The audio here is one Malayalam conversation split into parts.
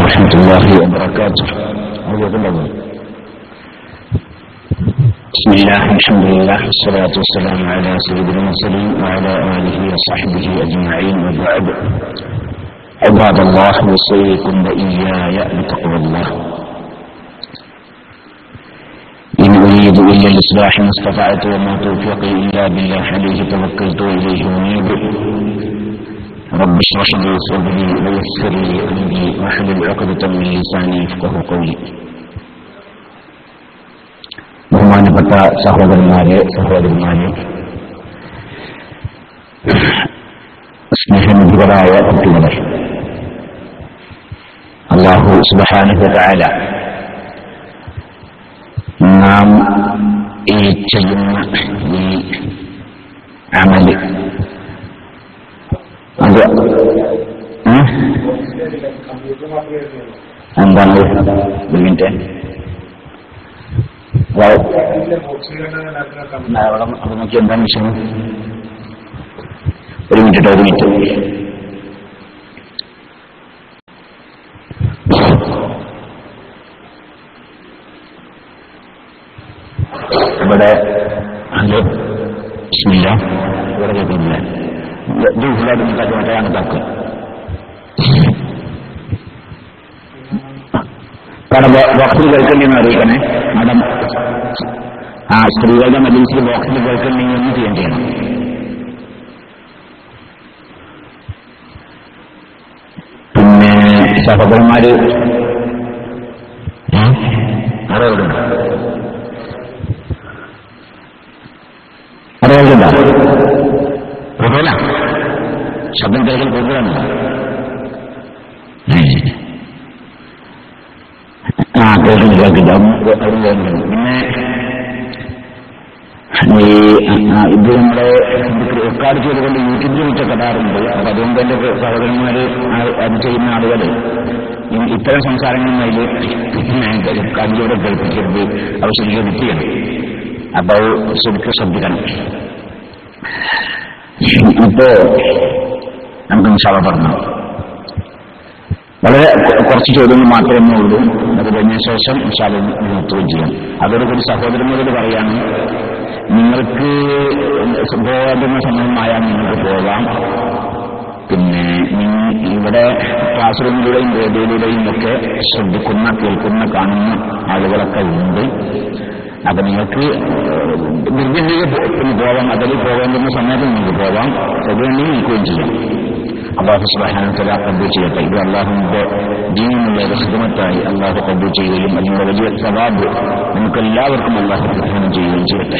ورحمة الله وبركاته بسم الله الحمد لله والصلاة والسلام على سيد المرسلين وعلى آله وصحبه أجمعين وبعد عباد الله وصيكم وإياي بتقوى الله إن أريد إلا الإصلاح ما استطعت وما توفيقي إلا بالله عليه توكلت وإليه أنيب رب اشرح لي صدري ويسر لي أمري واحلل عقدة من لساني يفقه قولي ബഹുമാനപ്പെട്ട സഹോദരന്മാരെ സഹോദരന്മാരെ സ്നേഹനിധികളായ കുട്ടികളെ അള്ളാഹു സുബാനുഭവാല നാം ഈ ചെയ്യുന്ന ഈ അമല് അത് ഉം? എന്താണ് ഒരു മിനിറ്റ് ഹലോ അവിടെ അവിടെ നോക്കി എന്താണ് വിഷയം ഒരു മിനിറ്റ് ഒരു മിനിറ്റ് ഇവിടെ ഹലോ ബിസ്മില്ല ഇവിടെ കേൾക്കുന്നില്ല ഇത് ഫുള്ളായിട്ട് നിങ്ങൾക്ക് മറ്റേ താക്കും കാരണം ബോക്സിൽ കേൾക്കണ്ടെന്ന് അറിയിക്കണേ മാഡം ആ സ്ത്രീകളുടെ മലീസിൽ ബോക്സിൽ കേൾക്കണ്ടെങ്കിൽ ഒന്നും ചെയ്യാൻ ചെയ്യണം പിന്നെ സഹോദരന്മാര് അറിവുണ്ട് അറിവുണ്ടോ കൂടുതല ശബ്ദം കേൾക്കൽ കൂടുതലാണ് ആ കേൾക്കുന്നു കേൾക്കില്ല പിന്നെ ഈ ആ, ഇത് നമ്മുടെ റെക്കോർഡ് ചെയ്തുകൊണ്ട് യൂട്യൂബിൽ വിറ്റപ്പെടാറുണ്ട് അപ്പൊ അതുകൊണ്ട് എന്റെ സഹോദരന്മാര് ആ- അത് ചെയ്യുന്ന ആളുകൾ ഇത്തരം സംസാരങ്ങളും അതിൽ കല്ലിലൂടെ കേൾപ്പിക്കരുത് അവ ശരിക്കും എഡിറ്റ് ചെയ്യണം അപ്പൊ അത് ശരിക്കും ശ്രദ്ധിക്കണം ഇപ്പോ നമുക്ക് നിശാവ പറഞ്ഞു വളരെ കൊ- കുറച്ച് ചോദ്യങ്ങൾ മാത്രമേ ഉള്ളൂ അത് കഴിഞ്ഞ ശേഷം നിശാവ നിർത്തുകയും ചെയ്യാം അതോടുകൂടി സഹോദരന്മാരോട് പറയാണ് നിങ്ങൾക്ക് പോകാതുന്ന സമയമായാൽ നിങ്ങൾക്ക് പോകാം പിന്നെ നിങ്ങൾ ഇവിടെ ക്ലാസ് റൂമിലൂടെയും റേഡിയോയിലൂടെയും ഒക്കെ ശ്രദ്ധിക്കുന്ന കേൾക്കുന്ന കാണുന്ന ആളുകളൊക്കെ ഉണ്ട് അപ്പൊ നിങ്ങൾക്ക് നിർബന്ധിക പോകാം അതിൽ പോകേണ്ടുന്ന സമയത്ത് നിങ്ങൾക്ക് പോകാം അതുവേണ്ടി നിൽക്കുകയും ചെയ്യാം അള്ളാഹു സുബാനത്തല കബൂൽ ചെയ്യട്ടെ ഇത് അള്ളാഹുവിന്റെ ദീനിനുള്ള ഹിദമത്തായി അള്ളാഹു കബൂൽ ചെയ്യുകയും അതിനുള്ള വലിയ സവാബ് നമുക്ക് എല്ലാവർക്കും അള്ളാഹു പ്രധാനം ചെയ്യുകയും ചെയ്യട്ടെ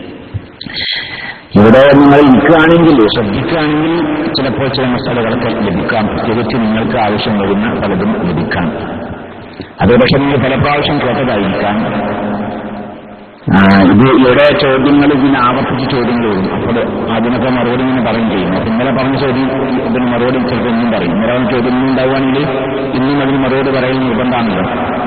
ഇവിടെ നിങ്ങൾ നിൽക്കുകയാണെങ്കിൽ ശ്രദ്ധിക്കുകയാണെങ്കിൽ ചിലപ്പോൾ ചില മസാലകളൊക്കെ ലഭിക്കാം പ്രത്യേകിച്ച് നിങ്ങൾക്ക് ആവശ്യം വരുന്ന പലതും ലഭിക്കാം അത് പക്ഷെ നിങ്ങൾ പല പ്രാവശ്യം കേട്ടതായിരിക്കാം ആ, ഇത് ഇവിടെ ചോദ്യങ്ങൾ ഇതിന് ആവർത്തിച്ച് ചോദ്യങ്ങൾ വരും അപ്പോൾ അതിനൊക്കെ മറുപടി ഇങ്ങനെ പറയും ചെയ്യും അപ്പൊ ഇന്നലെ പറഞ്ഞ ചോദ്യം ഇതിന് മറുപടി ചിലപ്പോൾ ഇന്നും പറയും ഇന്നലെ പറഞ്ഞ ചോദ്യം ഇന്നും ഉണ്ടാവുകയാണെങ്കിൽ ഇന്നും അതിന് മറുപടി പറയൽ നിർബന്ധമാണല്ലോ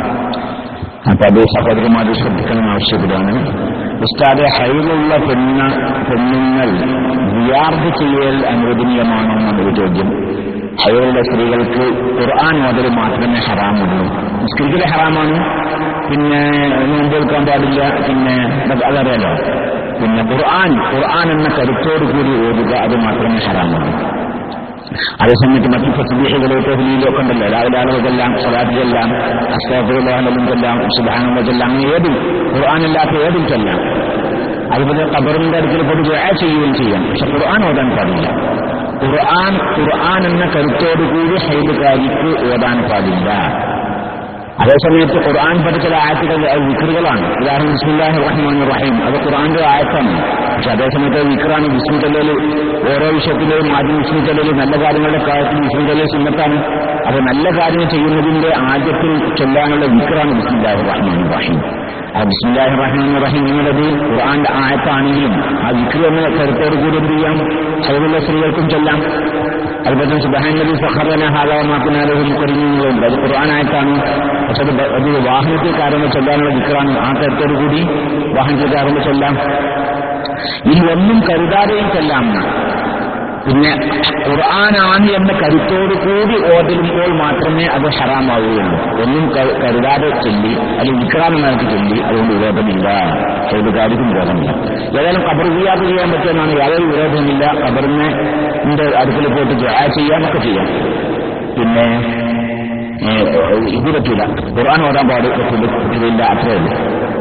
അപ്പൊ അത് സഹോദരന്മാർ ശ്രദ്ധിക്കണം ആവശ്യപ്പെടുകയാണ് ഉസ്താദെ ഹൈലുള്ള പെണ്ണ പെണ്ണുങ്ങൾ വിയാർജ് ചെയ്യൽ അനുവദനീയമാണോ എന്നൊരു ചോദ്യം ഹൈറുള്ള സ്ത്രീകൾക്ക് ഖുർആൻ മുതൽ മാത്രമേ ഹറാമുള്ളൂ നിസ്കരിക്കൽ ഹറാമാണ് പിന്നെ നോമ്പ് എടുക്കാൻ പാടില്ല പിന്നെ അത് അതറിയാലോ പിന്നെ ഖുർആൻ ഖുർആൻ എന്ന കരുത്തോടു കൂടി ഓതുക അത് മാത്രമേ ഹറാമുള്ളൂ അതേസമയത്ത് മറ്റു പ്രസിദ്ധീഹികളോ തെഹ്ലിയിലോ ഒക്കെ ഉണ്ടല്ലോ രാവിലെ ആളുകൾക്കെല്ലാം സ്വലാത്തിലെല്ലാം അസ്താഫുകളെല്ലാം ചെല്ലാം സുധാനങ്ങളെ ചെല്ലാം അങ്ങനെ ഏതും ഖുർആാനില്ലാത്ത ഏതും ചെല്ലാം അതുപോലെ ഖബറിന്റെ അടുക്കൽ പോയി ദുആ ചെയ്യുകയും ചെയ്യാം പക്ഷെ ഖുർആൻ ഓതാൻ പാടില്ല ഖുർആൻ ഖുർആൻ എന്ന കരുത്തോടുകൂടി ഹൈദുകാരിക്ക് ഓതാൻ പാടില്ല അതേസമയത്ത് ഖുർആൻ പഠിച്ച ആയത്തുകൾ അത് വിക്രുകളാണ് ഉദാഹരണം ബിസ്മില്ലാഹി റഹ്മാൻ റഹീം അത് ഖുർആന്റെ ആയത്താണ് പക്ഷെ അതേസമയത്ത് അത് വിക്രാണ് വിസ്മി തല്ലയിൽ ഓരോ വിഷയത്തിലെയും ആദ്യം വിസ്മി തല്ലയിൽ നല്ല കാര്യങ്ങളുടെ കാര്യത്തിൽ വിസ്മി തല്ലയിൽ സുന്നത്താണ് അത് നല്ല കാര്യങ്ങൾ ചെയ്യുന്നതിന്റെ ആദ്യത്തിൽ ചൊല്ലാനുള്ള വിക്രാണ് ബിസ്മില്ലാഹി റഹ്മാൻ റഹീം ആ ബിസ്മില്ലാഹി റഹ്മാൻ റഹീം എന്നുള്ളത് ഖുർആന്റെ ആയത്താണെങ്കിലും ആ വിക്രി എന്ന കരുത്തോട് കൂടി എന്ത് ചെയ്യാം ഹൈറുള്ള സ്ത്രീകൾക്കും ചൊല്ലാം അതുപോലെ സുബഹാൻ നബി സഹറന ഹാലമാക്കുന്നാലും കുറഞ്ഞുണ്ട് അത് ഖുർആനായിട്ടാണ് പക്ഷെ അത് ബ- അത് വാഹനത്തിൽ കാരണം ചൊല്ലാനുള്ള വിക്രാണ് ആ കരുത്തോടു കൂടി വാഹനത്തിൽ കാരണം ചൊല്ലാം ഇനി ഒന്നും കരുതാതെയും ചെല്ലാം പിന്നെ ഖുർആനാണ് എന്ന കരുത്തോടു കൂടി ഓതലുമ്പോൾ മാത്രമേ അത് ഹറാമാവുകയുള്ളൂ ഒന്നും ക- കരുതാതെ ചൊല്ലി അല്ലെങ്കിൽ വിക്രാമെന്നാക്കി ചൊല്ലി അതുകൊണ്ട് വിരോധമില്ല ചെയ്തുകാരിക്കും വിരോധമില്ല ഏതായാലും ഖബർ ചെയ്യാതെ ചെയ്യാൻ പറ്റുമെന്നാണ് യാതൊരു വിരോധമില്ല ഖബറിനെ ന്റെ അടുക്കൽ പോയിട്ട് ദുആ ചെയ്യാനൊക്കെ ചെയ്യാം പിന്നെ ഏഹ്, ഇത് പറ്റൂല ഖുർആൻ ഓടാൻ പാട് പറ്റില്ല പറ്റില്ല അത്രേ ഉള്ളൂ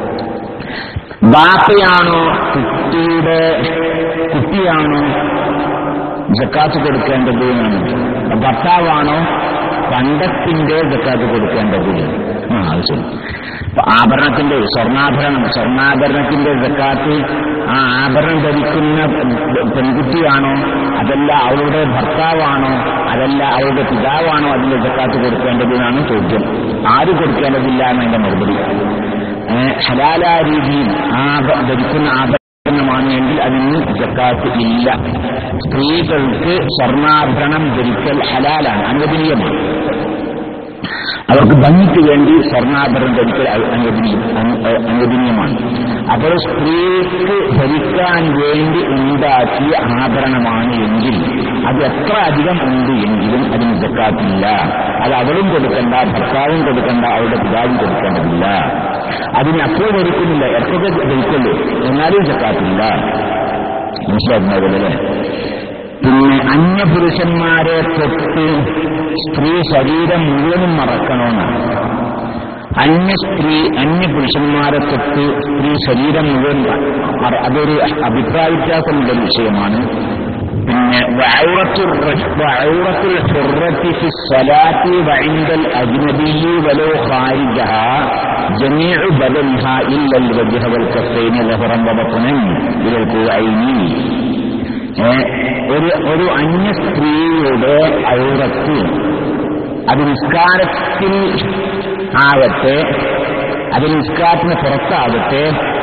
ബാപ്പയാണോ കുട്ടിയുടെ കുട്ടിയാണോ ജക്കാത്ത് കൊടുക്കേണ്ടത് എന്നാണ് ഭർത്താവാണോ പണ്ടത്തിന്റെ ജക്കാത്ത് കൊടുക്കേണ്ടത് ആ അത് ശരി അപ്പൊ ആഭരണത്തിന്റെ സ്വർണ്ണാഭരണം സ്വർണ്ണാഭരണത്തിന്റെ ജക്കാത്ത് ആ ആഭരണം ധരിക്കുന്ന പെൺകുട്ടിയാണോ അതല്ല അവളുടെ ഭർത്താവാണോ അതല്ല അവളുടെ പിതാവാണോ അതിന്റെ ജക്കാത്ത് കൊടുക്കേണ്ടത് എന്നാണ് ചോദ്യം ആര് കൊടുക്കേണ്ടതില്ല എന്നതിന്റെ മറുപടി ഏഹ് ഹലാല രീതിയിൽ ആ ധരിക്കുന്ന ആഭരണമാണ് എങ്കിൽ അതിന് ജക്കാത്ത് ഇല്ല സ്ത്രീകൾക്ക് സ്വർണ്ണാഭരണം ധരിക്കൽ ഹലാലാണ് അനുവദനീയമാണ് അവർക്ക് ഭംഗിക്ക് വേണ്ടി സ്വർണ്ണാഭരണം ധരിക്കൽ അ- അനുവദനീയം അന്- ഏഹ് അനുവദനീയമാണ് അപ്പോൾ സ്ത്രീക്ക് ധരിക്കാൻ വേണ്ടി ഉണ്ടാക്കിയ ആഭരണമാണ് എങ്കിൽ അത് എത്ര അധികം ഉണ്ട് എങ്കിലും അതിന് ജക്കാത്തില്ല അത് അവളും കൊടുക്കണ്ട ഭർത്താവും കൊടുക്കണ്ട അവളുടെ പിതാവും കൊടുക്കേണ്ടതില്ല അതിന് അപ്പോൾ ധരിക്കുന്നില്ല എപ്പോഴൊക്കെ ധരിക്കുള്ളൂ എന്നാലും ജക്കാത്തില്ല മനസ്സിലാക്കുന്നതല്ലേ പിന്നെ അന്യപുരുഷന്മാരെ തൊട്ട് സ്ത്രീ ശരീരം മുഴുവനും മറക്കണമെന്നാണ് അന്യ സ്ത്രീ അന്യപുരുഷന്മാരെ തൊട്ട് സ്ത്രീ ശരീരം മുഴുവൻ മറ- അതൊരു അഭിപ്രായ വ്യത്യാസമുള്ള വിഷയമാണ് പിന്നെ വഅൗറത്തുൽ റജ്- വഅൗറത്തുൽ ഹുർറത്തി ഫി സ്വലാത്തി വഇൻദൽ അജ്നബിയ്യി വലോ ഖാരിജഹ ജമീഉ ബദനിഹ ഇല്ലൽ വജ്ഹ വൽ കഫൈനി ലഹറൻ വബത്നൻ ഇലൽ ഖുഐനി ഏ, ഒരു ഒരു അന്യ സ്ത്രീയുടെ ഔറത്ത് അത് നിസ്കാരത്തിൽ ആകട്ടെ അത് നിസ്കാരത്തിന് പുറത്താകട്ടെ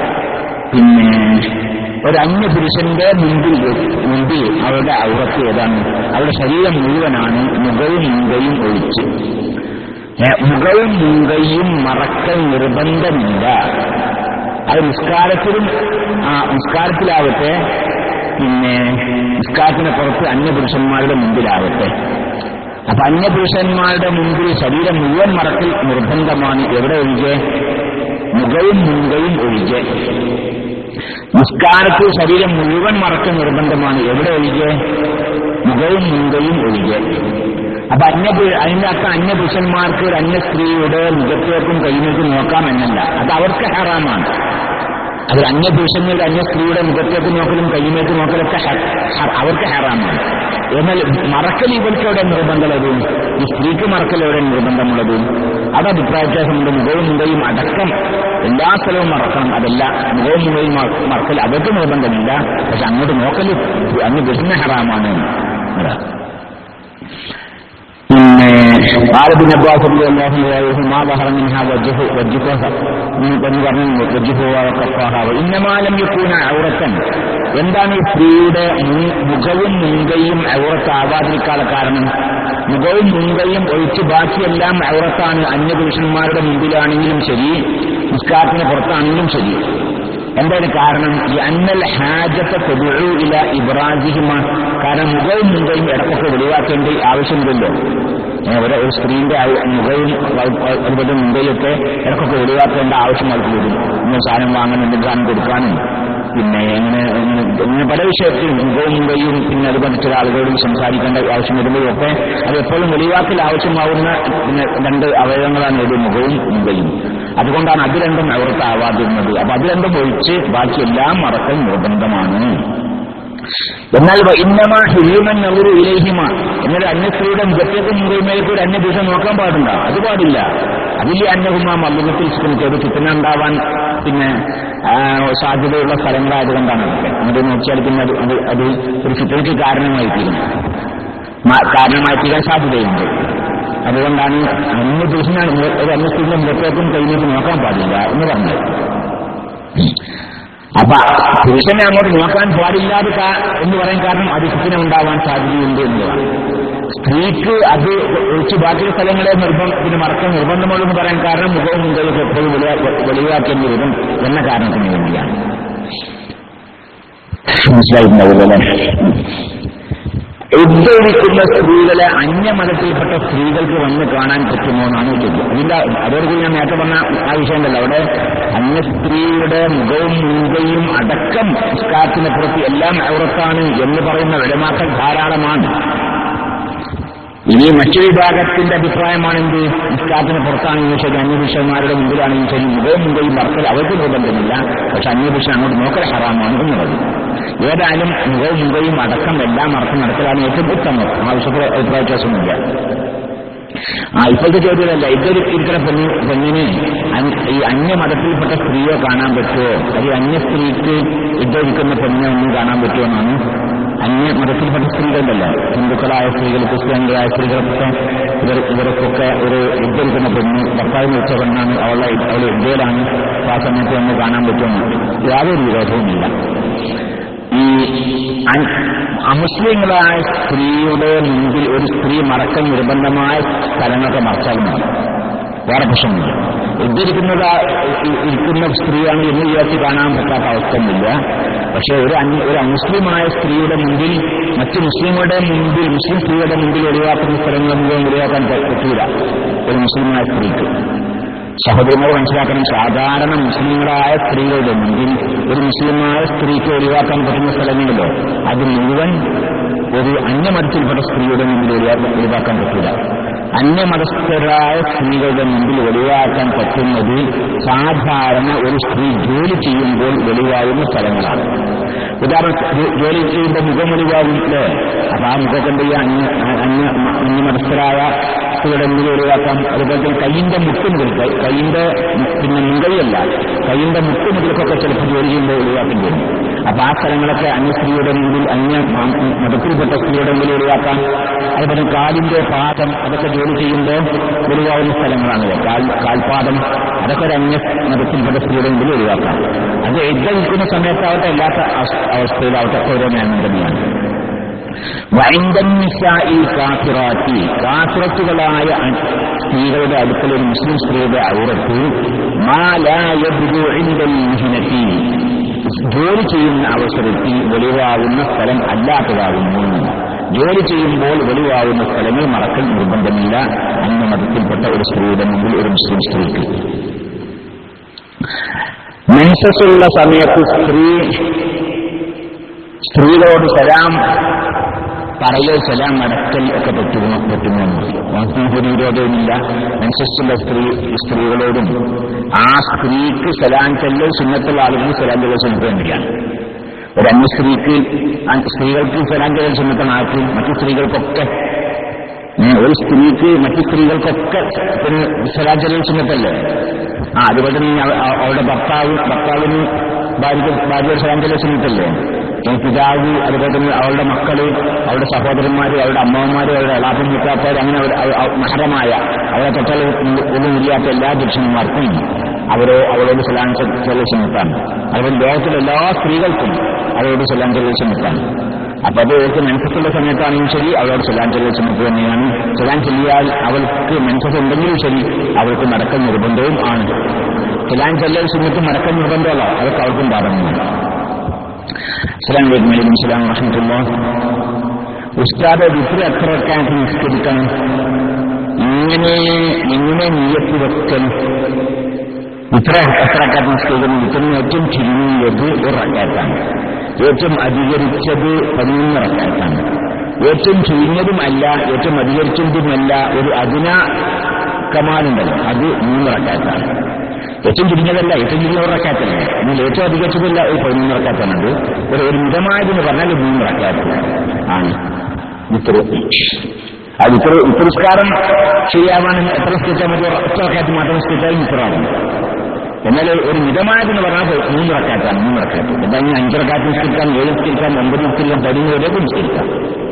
പിന്നെ ഒരു അന്യ പുരുഷന്റെ മുമ്പിൽ മുമ്പിൽ അവരുടെ ഔറത്ത് ഏതാണ് അവരുടെ ശരീരം മുഴുവനാണ് മുഖവും മുങ്കയും ഒഴിച്ച് ഏ, മുഖവും മുങ്കയും മറക്കൽ നിർബന്ധമില്ല അത് നിസ്കാരത്തിലും ആ നിസ്കാരത്തിലാവട്ടെ പിന്നെ നിസ്കാരത്തിന് പുറത്ത് അന്യപുരുഷന്മാരുടെ മുമ്പിലാവട്ടെ അപ്പൊ അന്യപുരുഷന്മാരുടെ മുമ്പിൽ ശരീരം മുഴുവൻ മറക്കൽ നിർബന്ധമാണ് എവിടെ ഒഴികെ മുഖവും മുങ്കയും ഒഴികെ നിസ്കാരത്തിൽ ശരീരം മുഴുവൻ മറക്കൽ നിർബന്ധമാണ് എവിടെ ഒഴികെ മുഖവും മുങ്കയും ഒഴികെ അപ്പൊ അന്യ അതിന്റെ അർത്ഥം അന്യപുരുഷന്മാർക്ക് ഒരു അന്യ സ്ത്രീയുടെ മുഖത്തേക്കും കൈമേക്കും നോക്കാമെന്നല്ല അത് അവർക്ക് ഹറാമാണ് അതിൽ അന്യപുരുഷങ്ങളുടെ അന്യ സ്ത്രീയുടെ മുഖത്തേക്ക് നോക്കലും കൈമേക്ക് നോക്കലൊക്കെ ഹ- ഹ- അവർക്ക് ഹറാമാണ് എന്നാൽ മറക്കൽ ഇവർക്ക് എവിടെ നിർബന്ധമുള്ളത് ഈ സ്ത്രീക്ക് മറക്കൽ എവിടെ നിർബന്ധമുള്ളത് അത് അഭിപ്രായ വ്യത്യാസമുണ്ട് മുഖവും മുഖയും അടക്കം എല്ലാ സ്ഥലവും മറക്കണം അതല്ല മുഖവും മുഖയും മ- മറക്കൽ അവർക്ക് നിർബന്ധമില്ല പക്ഷെ അങ്ങോട്ട് നോക്കൽ അന്ന് ബിസിന ഹറാമാണ് അതാ പിന്നെ قال ابن عباس رضي الله عنه ما ظهر منها وجهه وجهها എന്ന് പറഞ്ഞു വജ്ഹുഹ വകഫാഹ ഇന്നമാ ലം യകൂന ഔറത്തൻ എന്താണ് ഈ സ്ത്രീയുടെ മു- മുഖവും മുങ്കയും ഔറത്താവാതിരിക്കാനുള്ള കാരണം മുഖവും മുങ്കയും ഒഴിച്ച് ബാക്കിയെല്ലാം ഔറത്താണ് അന്യപുരുഷന്മാരുടെ മുമ്പിലാണെങ്കിലും ശരി നിസ്കാരത്തിന് പുറത്താണെങ്കിലും ശരി എന്താണ് കാരണം ഈ അന്നൽ ഹാജത്തെ കൊതുഴു ഇല ഇബ്രാഹിമ കാരണം മുഖവും മുഖവും ഇടക്കൊക്കെ വെളിവാക്കേണ്ട ആവശ്യമില്ലല്ലോ ഏ, ഒരു ഒരു സ്ത്രീന്റെ ആ- മുഖവും വ- വ- അതുപോലെ മുഖയൊക്കെ ഇടക്കൊക്കെ വെളിവാക്കേണ്ട ആവശ്യം അവർക്ക് വരും ഇന്ന് സാധനം വാങ്ങാൻ എന്തെങ്കിലും സാധനം കൊടുക്കാനും പിന്നെ എങ്ങനെ എങ്ങനെ ഇങ്ങനെ പല വിഷയത്തിലും മുഖവും മുഖയും പിന്നെ അതുപോലെ ചില ആളുകളോട് സംസാരിക്കേണ്ട ആവശ്യം വരുമ്പോഴൊക്കെ അത് എപ്പോഴും വെളിവാക്കൽ ആവശ്യമാവുന്ന പിന്നെ രണ്ട് അവയവങ്ങളാണ് ഒരു മുഖവും മുഖയും അതുകൊണ്ടാണ് അത് രണ്ടും അവർക്കാവാതിരുന്നത് അപ്പൊ അത് രണ്ടും ഒഴിച്ച് ബാക്കിയെല്ലാം മറക്കൽ നിർബന്ധമാണ് എന്നാൽ വ ഇന്നമാ ഹിരീമൻ നവറു ഇലേഹിമ എന്നാൽ അന്യസ്ത്രീയുടെ മുഖത്തേക്കും മുറിമേലേക്ക് ഒരു അന്യദിവസം നോക്കാൻ പാടുണ്ടോ അത് പാടില്ല അതിലെ അന്യഹുമ മല്ലത്തിൽ ചെയ്ത് ചിത്തന ഉണ്ടാവാൻ പിന്നെ ആ, സാധ്യതയുള്ള സ്ഥലങ്ങളായതുകൊണ്ടാണ് അതൊക്കെ അത് നോക്കിയാൽ പിന്നെ അത് അത് അത് ഒരു ചിത്രയ്ക്ക് കാരണമായി തീരുന്നു മ- കാരണമായി തീരാൻ സാധ്യതയുണ്ട് അതുകൊണ്ടാണ് അന്യ പുരുഷനാണ് മു- ഒരു അന്യസ്ത്രീയുടെ മുഖത്തേക്കും കൈനീട്ട് നോക്കാൻ പാടില്ല എന്ന് പറഞ്ഞത് അപ്പൊ പുരുഷനെ അങ്ങോട്ട് നോക്കാൻ പാടില്ലാതെ കാ- എന്ന് പറയാൻ കാരണം അത് ഫിത്തിന ഉണ്ടാവാൻ സാധ്യതയുണ്ട് എന്നതാണ് സ്ത്രീക്ക് അത് ഒഴിച്ച് ബാക്കിയുള്ള സ്ഥലങ്ങളെ നിർബന്ധം പിന്നെ മറക്കാൻ നിർബന്ധമുള്ളൂ എന്ന് പറയാൻ കാരണം മുഖവും മുഖവും എപ്പോഴും വെളിവാ- വെളിവാക്കേണ്ടി വരും എന്ന കാരണത്തിന് വേണ്ടിയാണ് മനസ്സിലായിട്ടുണ്ടാവില്ല അല്ലേ ഉദ്ധരിക്കുന്ന സ്ത്രീകളെ അന്യമതത്തിൽപ്പെട്ട സ്ത്രീകൾക്ക് വന്ന് കാണാൻ പറ്റുമോ എന്നാണ് ചോദ്യം അതിന്റെ അതോടുകൂടി ഞാൻ നേരത്തെ പറഞ്ഞ ആ വിഷയമുണ്ടല്ലോ അവിടെ അന്യ സ്ത്രീയുടെ മുഖവും മുൻകൈയും അടക്കം നിസ്കാരത്തിന് പുറത്ത് എല്ലാം ഔറത്താണ് എന്ന് പറയുന്ന വിലമാക്കൾ ധാരാളമാണ് ഇനി മറ്റൊരു വിഭാഗത്തിന്റെ അഭിപ്രായമാണെന്ത് നിസ്കാരത്തിന് പുറത്താണെങ്കിൽ ശരി അന്യപുരുഷന്മാരുടെ മുമ്പിലാണെങ്കിൽ ശരി മുഖവും മുൻകൈയും മറക്കൽ അവർക്ക് നിർബന്ധമില്ല പക്ഷെ അന്യപുരുഷൻ അങ്ങോട്ട് നോക്കൽ ഹറാമാണ് എന്ന് പറയും ഏതായാലും മുഖവും മുൻകൈയും അടക്കം എല്ലാം മറക്കം നടക്കലാണ് ഏറ്റവും ഉത്തമം ആവശ്യത്തിൽ അഭിപ്രായ വ്യത്യാസമൊന്നുമില്ല ആ ഇപ്പോഴത്തെ ചോദ്യമല്ല ഇതൊരു ഇരിക്കുന്ന പെണ്ണ് പെണ്ണിന് അൻ- ഈ അന്യമതത്തിൽപ്പെട്ട സ്ത്രീയെ കാണാൻ പറ്റുമോ അല്ലെങ്കിൽ അന്യ സ്ത്രീക്ക് ഇതൊരിക്കുന്ന പെണ്ണിനെ ഒന്നും കാണാൻ പറ്റുമോ എന്നാണ് അന്യ മതത്തിൽപ്പെട്ട സ്ത്രീകളുണ്ടല്ലോ ഹിന്ദുക്കളായ സ്ത്രീകൾ ക്രിസ്ത്യാനികളായ സ്ത്രീകളൊക്കെ ഇവർ ഇവർക്കൊക്കെ ഒരു ഉദ്ധരിക്കുന്ന പെണ്ണ് ഭർത്താവിന് വെച്ച പെണ്ണാണ് അവളെ അവൾ ഇന്ത്യയിലാണ് ആ സമയത്ത് ഒന്ന് കാണാൻ പറ്റുമെന്ന് യാതൊരു വിരോധവുമില്ല ഈ അൻ- അമുസ്ലിങ്ങളായ സ്ത്രീയുടെ മുമ്പിൽ ഒരു സ്ത്രീ മറക്കാൻ നിർബന്ധമായ സ്ഥലങ്ങളൊക്കെ മറച്ചാലും മതി വേറെ പ്രശ്നമില്ല ഉദ്ധരിക്കുന്നത് ആ ഇ- ഇരിക്കുന്ന സ്ത്രീയാണ് എന്ന് വിചാരിച്ച് കാണാൻ പറ്റാത്ത അവസ്ഥയൊന്നുമില്ല പക്ഷെ ഒരു അന്യ ഒരു അമുസ്ലിമായ സ്ത്രീയുടെ മുമ്പിൽ മറ്റ് മുസ്ലിങ്ങളുടെ മുമ്പിൽ മുസ്ലിം സ്ത്രീയുടെ മുമ്പിൽ ഒഴിവാക്കുന്ന സ്ഥലങ്ങൾ മുഴുവൻ ഒഴിവാക്കാൻ പ- പറ്റൂല ഒരു മുസ്ലിമായ സ്ത്രീക്ക് സഹോദരങ്ങൾ മനസ്സിലാക്കണം സാധാരണ മുസ്ലിങ്ങളായ സ്ത്രീകളുടെ മുമ്പിൽ ഒരു മുസ്ലിമായ സ്ത്രീക്ക് ഒഴിവാക്കാൻ പറ്റുന്ന സ്ഥലങ്ങളിലോ അത് മുഴുവൻ ഒരു അന്യമതത്തിൽപ്പെട്ട സ്ത്രീയുടെ മുമ്പിൽ ഒഴിവാ- ഒഴിവാക്കാൻ പറ്റില്ല അന്യമതസ്ഥരായ സ്ത്രീകളുടെ മുമ്പിൽ ഒഴിവാക്കാൻ പറ്റുന്നത് സാധാരണ ഒരു സ്ത്രീ ജോലി ചെയ്യുമ്പോൾ വെളിവാകുന്ന സ്ഥലങ്ങളാണ് ഉദാഹരണം ജോ- ജോലി ചെയ്യുമ്പോൾ മുഖം ഒഴിവാകില്ലേ അപ്പൊ ആ മുഖം എന്ത് ചെയ്യാം അന്യ അന്യ അന്യമതസ്ഥരായ സ്ത്രീയുടെ മുമ്പിൽ ഒഴിവാക്കാം അതുപോലെ തന്നെ കൈയിന്റെ മുട്ട് മുതൽ കൈ- കൈയിന്റെ പിന്നെ മുൻകൈയല്ല കൈയിന്റെ മുട്ട് മുതൽക്കൊക്കെ ചിലപ്പോൾ ജോലി ചെയ്യുമ്പോൾ ഒഴിവാക്കേണ്ടി വരും അപ്പൊ ആ സ്ഥലങ്ങളൊക്കെ അന്യ സ്ത്രീയുടെ മുമ്പിൽ അന്യ മ- മതത്തിൽപ്പെട്ട സ്ത്രീയുടെ മുമ്പിൽ ഒഴിവാക്കാം അതുപോലെ കാലിന്റെ പാദം അതൊക്കെ ജോലി ചെയ്യുമ്പോൾ ഒഴിവാകുന്ന സ്ഥലങ്ങളാണല്ലോ കാൽ കാൽപാദം അതൊക്കെ ഒരു അന്യ മതത്തിൽപ്പെട്ട സ്ത്രീയുടെ മുമ്പിൽ ഒഴിവാക്കാം അത് എഴുത നിൽക്കുന്ന സമയത്താവട്ടെ അല്ലാത്ത അവസ്ഥ- അവസ്ഥയിലാവട്ടെ ഒക്കെ ഓരോ നിയമം തന്നെയാണ് വൈന്ദന്യസായി കാഫിറാത്തി കാഫിറത്തുകളായ സ്ത്രീകളുടെ അടുക്കൽ ഒരു മുസ്ലിം സ്ത്രീയുടെ ഔറത്ത് മാലായബുഹിനത്തി ജോലി ചെയ്യുന്ന അവസരത്തിൽ വെളിവാകുന്ന സ്ഥലം അല്ലാത്തതാകുന്നു ജോലി ചെയ്യുമ്പോൾ വെളിവാകുന്ന സ്ഥലങ്ങൾ മറക്കൽ നിർബന്ധമില്ല അന്യ മതത്തിൽപ്പെട്ട ഒരു സ്ത്രീയുടെ മുമ്പിൽ ഒരു മുസ്ലിം സ്ത്രീക്ക് മെൻസസുള്ള സമയത്ത് സ്ത്രീ സ്ത്രീകളോട് സലാം പറയൽ സലാം നടക്കൽ ഒക്കെ പറ്റുമോ പറ്റുമോ വാസ്തവ വിരോധവുമില്ല മെൻസസുള്ള സ്ത്രീ സ്ത്രീകളോടും ആ സ്ത്രീക്ക് സലാം ചെല്ലൽ സുന്നത്തുള്ള ആളുകൾ സലാം ചെല്ലൽ സുന്നത്ത് തന്നെയാണ് ഒരു അന്യ സ്ത്രീക്ക് ആ സ്ത്രീകൾക്ക് സലാം ചെല്ലൽ സുന്നത്താണ് ആർക്ക് മറ്റു സ്ത്രീകൾക്കൊക്കെ ഏ, ഒരു സ്ത്രീക്ക് മറ്റു സ്ത്രീകൾക്കൊക്കെ പിന്നെ സലാം ചെല്ലൽ സുന്നത്തല്ലേ ആ അതുപോലെ തന്നെ അവ- അവ- അവളുടെ ഭർത്താവ് ഭർത്താവിന് ഭാര്യ ഭാര്യ സലാം ചെല്ലൽ സുന്നത്തല്ലേ ഈ പിതാവ് അതുപോലെ തന്നെ അവളുടെ മക്കള് അവളുടെ സഹോദരന്മാര് അവളുടെ അമ്മമാര് അവരുടെ എളാപ്പൻ മുക്കാപ്പാര് അങ്ങനെ അവർ അവ- അവ- മഹരമായ അവരെ തൊട്ടാൽ ഒന്നും ഇല്ലാത്ത എല്ലാ പുരുഷന്മാർക്കും അവരോ അവളോട് സലാം ചെല്ലൽ സുന്നത്താണ് അതുപോലെ ലോകത്തിലെ എല്ലാ സ്ത്രീകൾക്കും അവരോട് സലാം ചെല്ലൽ സുന്നത്താണ് അപ്പൊ അത് അവൾക്ക് മെൻസസുള്ള സമയത്താണെങ്കിലും ശരി അവളോട് സലാം ചെല്ലൽ സുന്നത്ത് തന്നെയാണ് സലാം ചെല്ലിയാൽ അവൾക്ക് മെൻസസ് ഉണ്ടെങ്കിലും ശരി അവൾക്ക് നടക്കൽ നിർബന്ധവും ആണ് സലാം ചെല്ലൽ സുന്നത്ത് നടക്കൽ നിർബന്ധമല്ല അതൊക്കെ അവൾക്കും ബാധകമാണ് അസ്സലാം വലൈക്കും വലൈക്കും സ്ലാം വറഹമത്തുള്ള ഉസ്താദ് വിത്ര എത്ര റക്കാത്ത് നിസ്കരിക്കണം ഇങ്ങനെ ഇങ്ങനെ നീയത്തി വെക്കൽ ഇത്ര എത്ര റക്കാത്ത് നിസ്കരിക്കണം ഇത്രയും ഏറ്റവും ചുരുങ്ങിയത് ഒരു റക്കാത്താണ് ഏറ്റവും അധികരിച്ചത് പതിനൊന്ന് റക്കാത്താണ് ഏറ്റവും ചുരുങ്ങിയതുമല്ല ഏറ്റവും അധികരിച്ചതുമല്ല ഒരു അതിന കമാലുണ്ടല്ലോ അത് മൂന്ന് റക്കാത്താണ് ഏറ്റവും ചുരുങ്ങിയതല്ല ഏറ്റവും ചുരുങ്ങിയ ഒരു റക്കാത്തല്ല എന്നാൽ ഏറ്റവും അധികരിച്ചതല്ല ഒരു പതിനൊന്ന് റക്കാത്താണുണ്ട് ഒരു ഒരു മിതമായതെന്ന് പറഞ്ഞാൽ മൂന്ന് റക്കാത്ത് ആണ് വിത്തർ ആ വിത്തർ വിത്തർസ്കാരം ശരിയാവാൻ എത്ര സ്കിച്ചാൽ മതി ഒറ്റ റക്കാത്ത് മാത്രം സ്കിച്ചാൽ വിത്തറാകും എന്നാൽ ഒരു മിതമായതെന്ന് പറഞ്ഞാൽ മൂന്ന് റക്കാത്താണ് മൂന്ന് റക്കാത്ത് എന്തായാലും അഞ്ച് റക്കാത്ത് നിസ്കരിക്കാം ഏഴ് നിസ്കരിക്കാം ഒമ്പത് നിസ്കരിക്കാം പതിനൊന്ന് വരെ നിസ്കരിക്കാം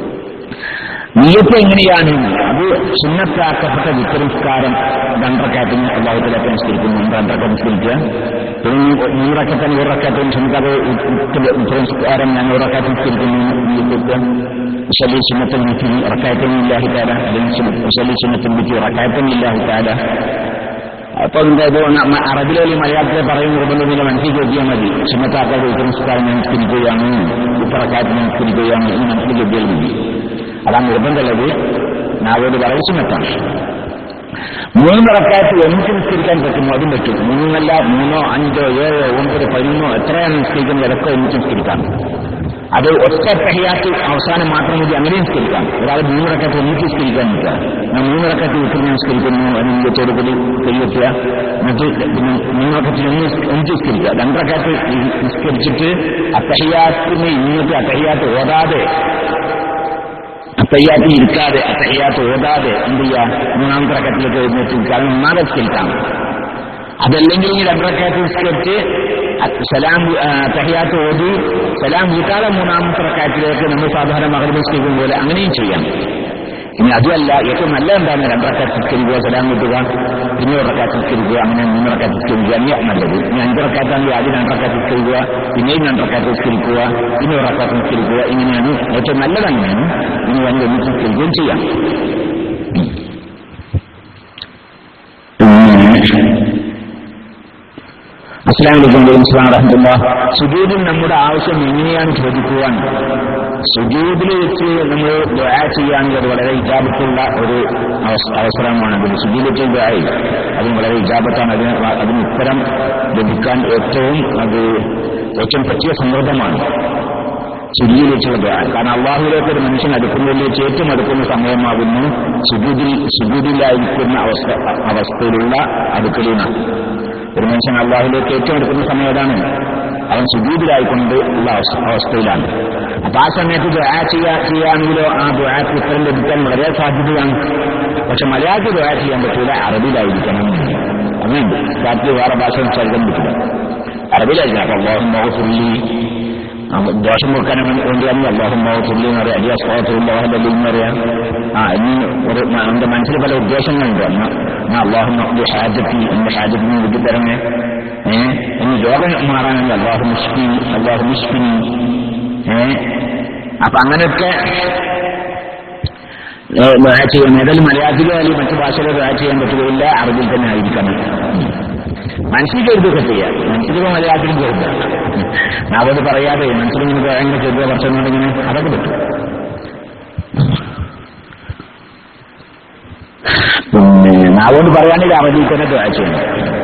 നീയത്ത് എങ്ങനെയാണ് അത് സുന്നത്താക്കപ്പെട്ട വിത്തരംസ്കാരം രണ്ടറക്കാത്തിന് അല്ലാഹത്തിലൊക്കെ നിസ്കരിക്കുന്നു രണ്ടറക്കം നിസ്കരിക്കുക പിന്നെ മൂന്നറക്കത്തിന് ഒരു റക്കത്തിന് സുന്നത്താറ് വിത്തരംസ്കാരം ഞാൻ ഒരു റക്കാത്ത് നിസ്കരിക്കുന്നു നീയത്ത് ശലീ സുന്നത്തിൽ വിധി റക്കായത്തിന് ഇല്ലാഹിത്താല അല്ലെങ്കിൽ ശലീ സുന്നത്തിൽ വിധി റക്കായത്തിന് ഇല്ലാഹിത്താല അപ്പൊ എന്തായത് അറബിലെ അല്ലെങ്കിൽ മലയാളത്തിലെ പറയുന്ന നിർബന്ധമില്ല മനസ്സിൽ ചോദിയാൽ മതി സുന്നത്താക്കാതെ വിത്തരംസ്കാരം ഞാൻ നിസ്കരിക്കുകയാണ് ഇത്തറക്കാറ്റ് ഞാൻ നിസ്കരിക്കുകയാണ് എന്ന് മനസ്സിൽ ചോദിയാൽ മതി അതാണ് നിർബന്ധമുള്ളത് നാവോട് പറയ സുന്നത്താണ് മൂന്ന് റക്കാത്ത് എനിക്ക് നിസ്കരിക്കാൻ പറ്റുമോ അതും പറ്റും മൂന്നല്ല മൂന്നോ അഞ്ചോ ഏഴോ ഒമ്പത് പതിനൊന്നോ എത്രയാണ് നിസ്കരിക്കുന്നത് ഇടക്കോ എനിക്ക് നിസ്കരിക്കാം അത് ഒറ്റ തഹയാത്ത് അവസാനം മാത്രം മതി അങ്ങനെ നിസ്കരിക്കാം ഒരാൾ മൂന്ന് റക്കാത്ത് എനിക്ക് നിസ്കരിക്കാൻ നിൽക്കുക ഞാൻ മൂന്ന് റക്കാത്ത് വീട്ടിൽ നിസ്കരിക്കുന്നു അതിനോട് കൂടി കൈവെക്കുക എന്നിട്ട് പിന്നെ മൂന്ന് റക്കത്തിൽ ഒന്ന് എനിക്ക് നിസ്കരിക്കുക രണ്ട് റക്കാത്ത് നിസ്കരിച്ചിട്ട് അത്തഹയാത്തിന് ഇന്നിട്ട് അത്തഹയാത്ത് ഓതാതെ അത്തയ്യാത്തിൽ ഇരിക്കാതെ അത്തയ്യാത്ത് ഓതാതെ എന്ത് ചെയ്യുക മൂന്നാമത്തെ റക്കത്തിലേക്ക് എഴുന്നേറ്റ് കാരണം ഒന്നാമത് സ്കരിക്കാം അതല്ലെങ്കിൽ ഈ രണ്ടറക്കാത്ത് നിസ്കരിച്ച് സലാം തഹയാത്ത് ഓതി സലാം വീട്ടാതെ മൂന്നാമത്തെ റക്കാത്തിലേക്ക് നമ്മൾ സാധാരണ മകരം നിസ്കരിക്കും പോലെ അങ്ങനെയും ചെയ്യാം ഇനി അതുമല്ല ഏറ്റവും നല്ല എന്താണ് രണ്ടറക്കാത്ത് നിസ്കരിക്കുക സലാം കിട്ടുക പിന്നെ ഉറക്കാത്ത് നിസ്കരിക്കുക അങ്ങനെ മൂന്നിറക്കാത്ത് നിസ്കരിക്കുക തന്നെയാണ് നല്ലത് ഇനി അഞ്ചിറക്കാത്താണെങ്കിൽ ആദ്യം രണ്ടറക്കാത്ത് നിസ്കരിക്കുക പിന്നെയും രണ്ടറക്കാത്ത് നിസ്കരിക്കുക പിന്നെ ഉറക്കാത്ത് നിസ്കരിക്കുക ഇങ്ങനെയാണ് ഏറ്റവും നല്ലത് അങ്ങനെയാണ് ഇനി രണ്ട് ഒന്നിച്ച് നിസ്കരിക്കുകയും ചെയ്യാം അസ്ലാം വലൈക്കും ഇസ്ലാം റഹ്മുല്ല സുജൂദിൽ നമ്മുടെ ആവശ്യം എങ്ങനെയാണ് ചോദിക്കുവാൻ സുജൂദിൽ വെച്ച് നമ്മൾ ദുആ ചെയ്യാണെങ്കിൽ അത് വളരെ ഇജാബത്തുള്ള ഒരു അവസ- അവസരമാണ് അതിൽ സുജൂദിൽ വെച്ച് ദുആയി അതും വളരെ ഇജാബത്താണ് അതിന് അതിന് ഉത്തരം ലഭിക്കാൻ ഏറ്റവും അത് ഏറ്റവും പറ്റിയ സന്ദർഭമാണ് സുജൂദിൽ വെച്ചുള്ള ദുആ കാരണം അള്ളാഹുലേക്ക് ഒരു മനുഷ്യൻ അടുക്കുന്നതിൽ വെച്ച് ഏറ്റവും അടുക്കുന്ന സമയമാകുന്നു സുജൂദിൽ സുജൂദിലായിരിക്കുന്ന അവസ്ഥ അവസ്ഥയിലുള്ള അടുക്കലിനാണ് ഒരു മനുഷ്യൻ അള്ളാഹുലേക്ക് ഏറ്റവും എടുക്കുന്ന സമയം ഏതാണ് അവൻ സുജൂതിലായിക്കൊണ്ട് ഉള്ള അവസ്ഥ- അവസ്ഥയിലാണ് അപ്പൊ ആ സമയത്ത് ദുആ ചെയ്യാ ചെയ്യാമെങ്കിലോ ആ ദുആക്ക് ഉത്തരം ലഭിക്കാൻ വളരെ സാധ്യതയാണ് പക്ഷെ മലയാളത്തിൽ ദുആ ചെയ്യാൻ പറ്റൂല അറബിലായിരിക്കണം അതുണ്ട് രാത്രി വേറെ ഭാഷ സംസാരിക്കാൻ പറ്റില്ല അറബിലായിരിക്കണം അപ്പൊ അള്ളാഹു മോഹസുല്ലി ദോഷം കൊടുക്കാൻ വേണ്ടിയാണ് അള്ളാഹു മോഹസുല്ലി എന്ന് പറയാം അലിയ സ്വാത്തുല്ലാഹലി എന്ന് പറയാം ആ ഇനി ഒരു എന്റെ മനസ്സിൽ പല ഉദ്ദേശങ്ങളുണ്ട് എന്നാ ഞാൻ അള്ളാഹു മക്കളി ഹാജത്തി എന്റെ ഹാജത്തിന് വിട്ടു തരണേ ഏഹ് ഇനി രോഗം മാറാനല്ല അള്ളാഹു മുഷ്കി അള്ളാഹു മുഷ്കിനി ഏഹ് അപ്പൊ അങ്ങനെയൊക്കെ ദുആ ചെയ്യാൻ ഏതായാലും മലയാളത്തിലോ അല്ലെങ്കിൽ മറ്റു ഭാഷയിലോ ദുആ ചെയ്യാൻ പറ്റുകയില്ല അറബിൽ തന്നെ ആയിരിക്കണം മനസ്സിൽ കരുതൊക്കെ ചെയ്യാം മനസ്സിലിപ്പോ മലയാളത്തിൽ കരുതുക നാവത് പറയാതെ മനസ്സിൽ ഇങ്ങനെ എങ്ങനെ കരുതുക കുറച്ചെന്നുണ്ടെങ്കിൽ അതൊക്കെ പറ്റും പിന്നെ നാവോട് പറയാണെങ്കിൽ അറബിൽ തന്നെ ദുആ ചെയ്യണം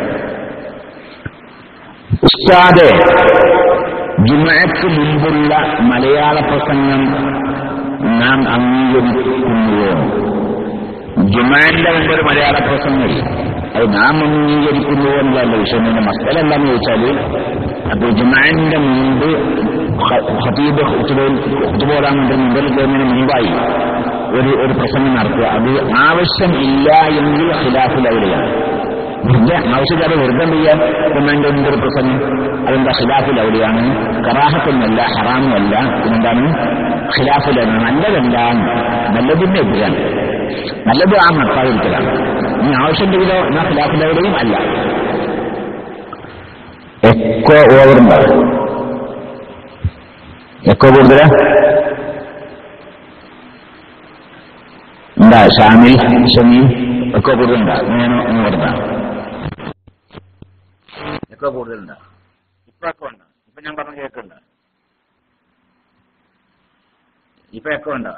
ഉസ്താദെ ജുമഅക്ക് മുമ്പുള്ള മലയാള പ്രസംഗം നാം അംഗീകരിക്കുന്നുവോ ജുമാന്റെ മുമ്പ് ഒരു മലയാള പ്രസംഗം അത് നാം അംഗീകരിക്കുന്നുവോ എന്നുള്ള വിഷയം എന്ന മസ്തല എന്താണെന്ന് ചോദിച്ചാൽ അപ്പൊ ജുമാന്റെ മുമ്പ് ഖ- ഖതീബ് ഹുത്തുബോടാൻ വേണ്ടി മുമ്പിൽ കയറുന്നതിന് മുമ്പായി ഒരു ഒരു പ്രസംഗം നടത്തുക അത് ആവശ്യമില്ല എങ്കിൽ ഖിലാഫിൽ അവിടെയാണ് വെറുതെ ആവശ്യക്കാരെ വെറുതെ ചെയ്യാൻ കുമ്മന്റെ മുമ്പ് പ്രസംഗം അതെന്താ ഖിലാഫിൽ അവിടെയാണ് കറാഹത്തൊന്നല്ല ഹറാമുമല്ല പിന്നെന്താണ് ഖിലാഫിലാണ് നല്ലതല്ല നല്ലതിന്റെ എതിരാണ് നല്ലത് ആ നടത്താതിരിക്കലാണ് ഇനി ആവശ്യമുണ്ടെങ്കിലോ എന്നാ ഖിലാഫിൽ അവിടെയും അല്ല എക്കോ ഓവർ ഉണ്ടാവും എക്കോ കൂടുതലാ എന്താ ഷാമിൽ ഷമി ഒക്കെ കൂടുതലുണ്ടാ ഞാനോ ഒന്ന് പറഞ്ഞ ഒക്കെ കൂടുതലുണ്ടാ ഇപ്പൊക്കെ ഉണ്ട് ഇപ്പൊ ഞാൻ പറഞ്ഞ കേൾക്കുന്നുണ്ട് ഇപ്പൊ ഒക്കെ ഉണ്ടോ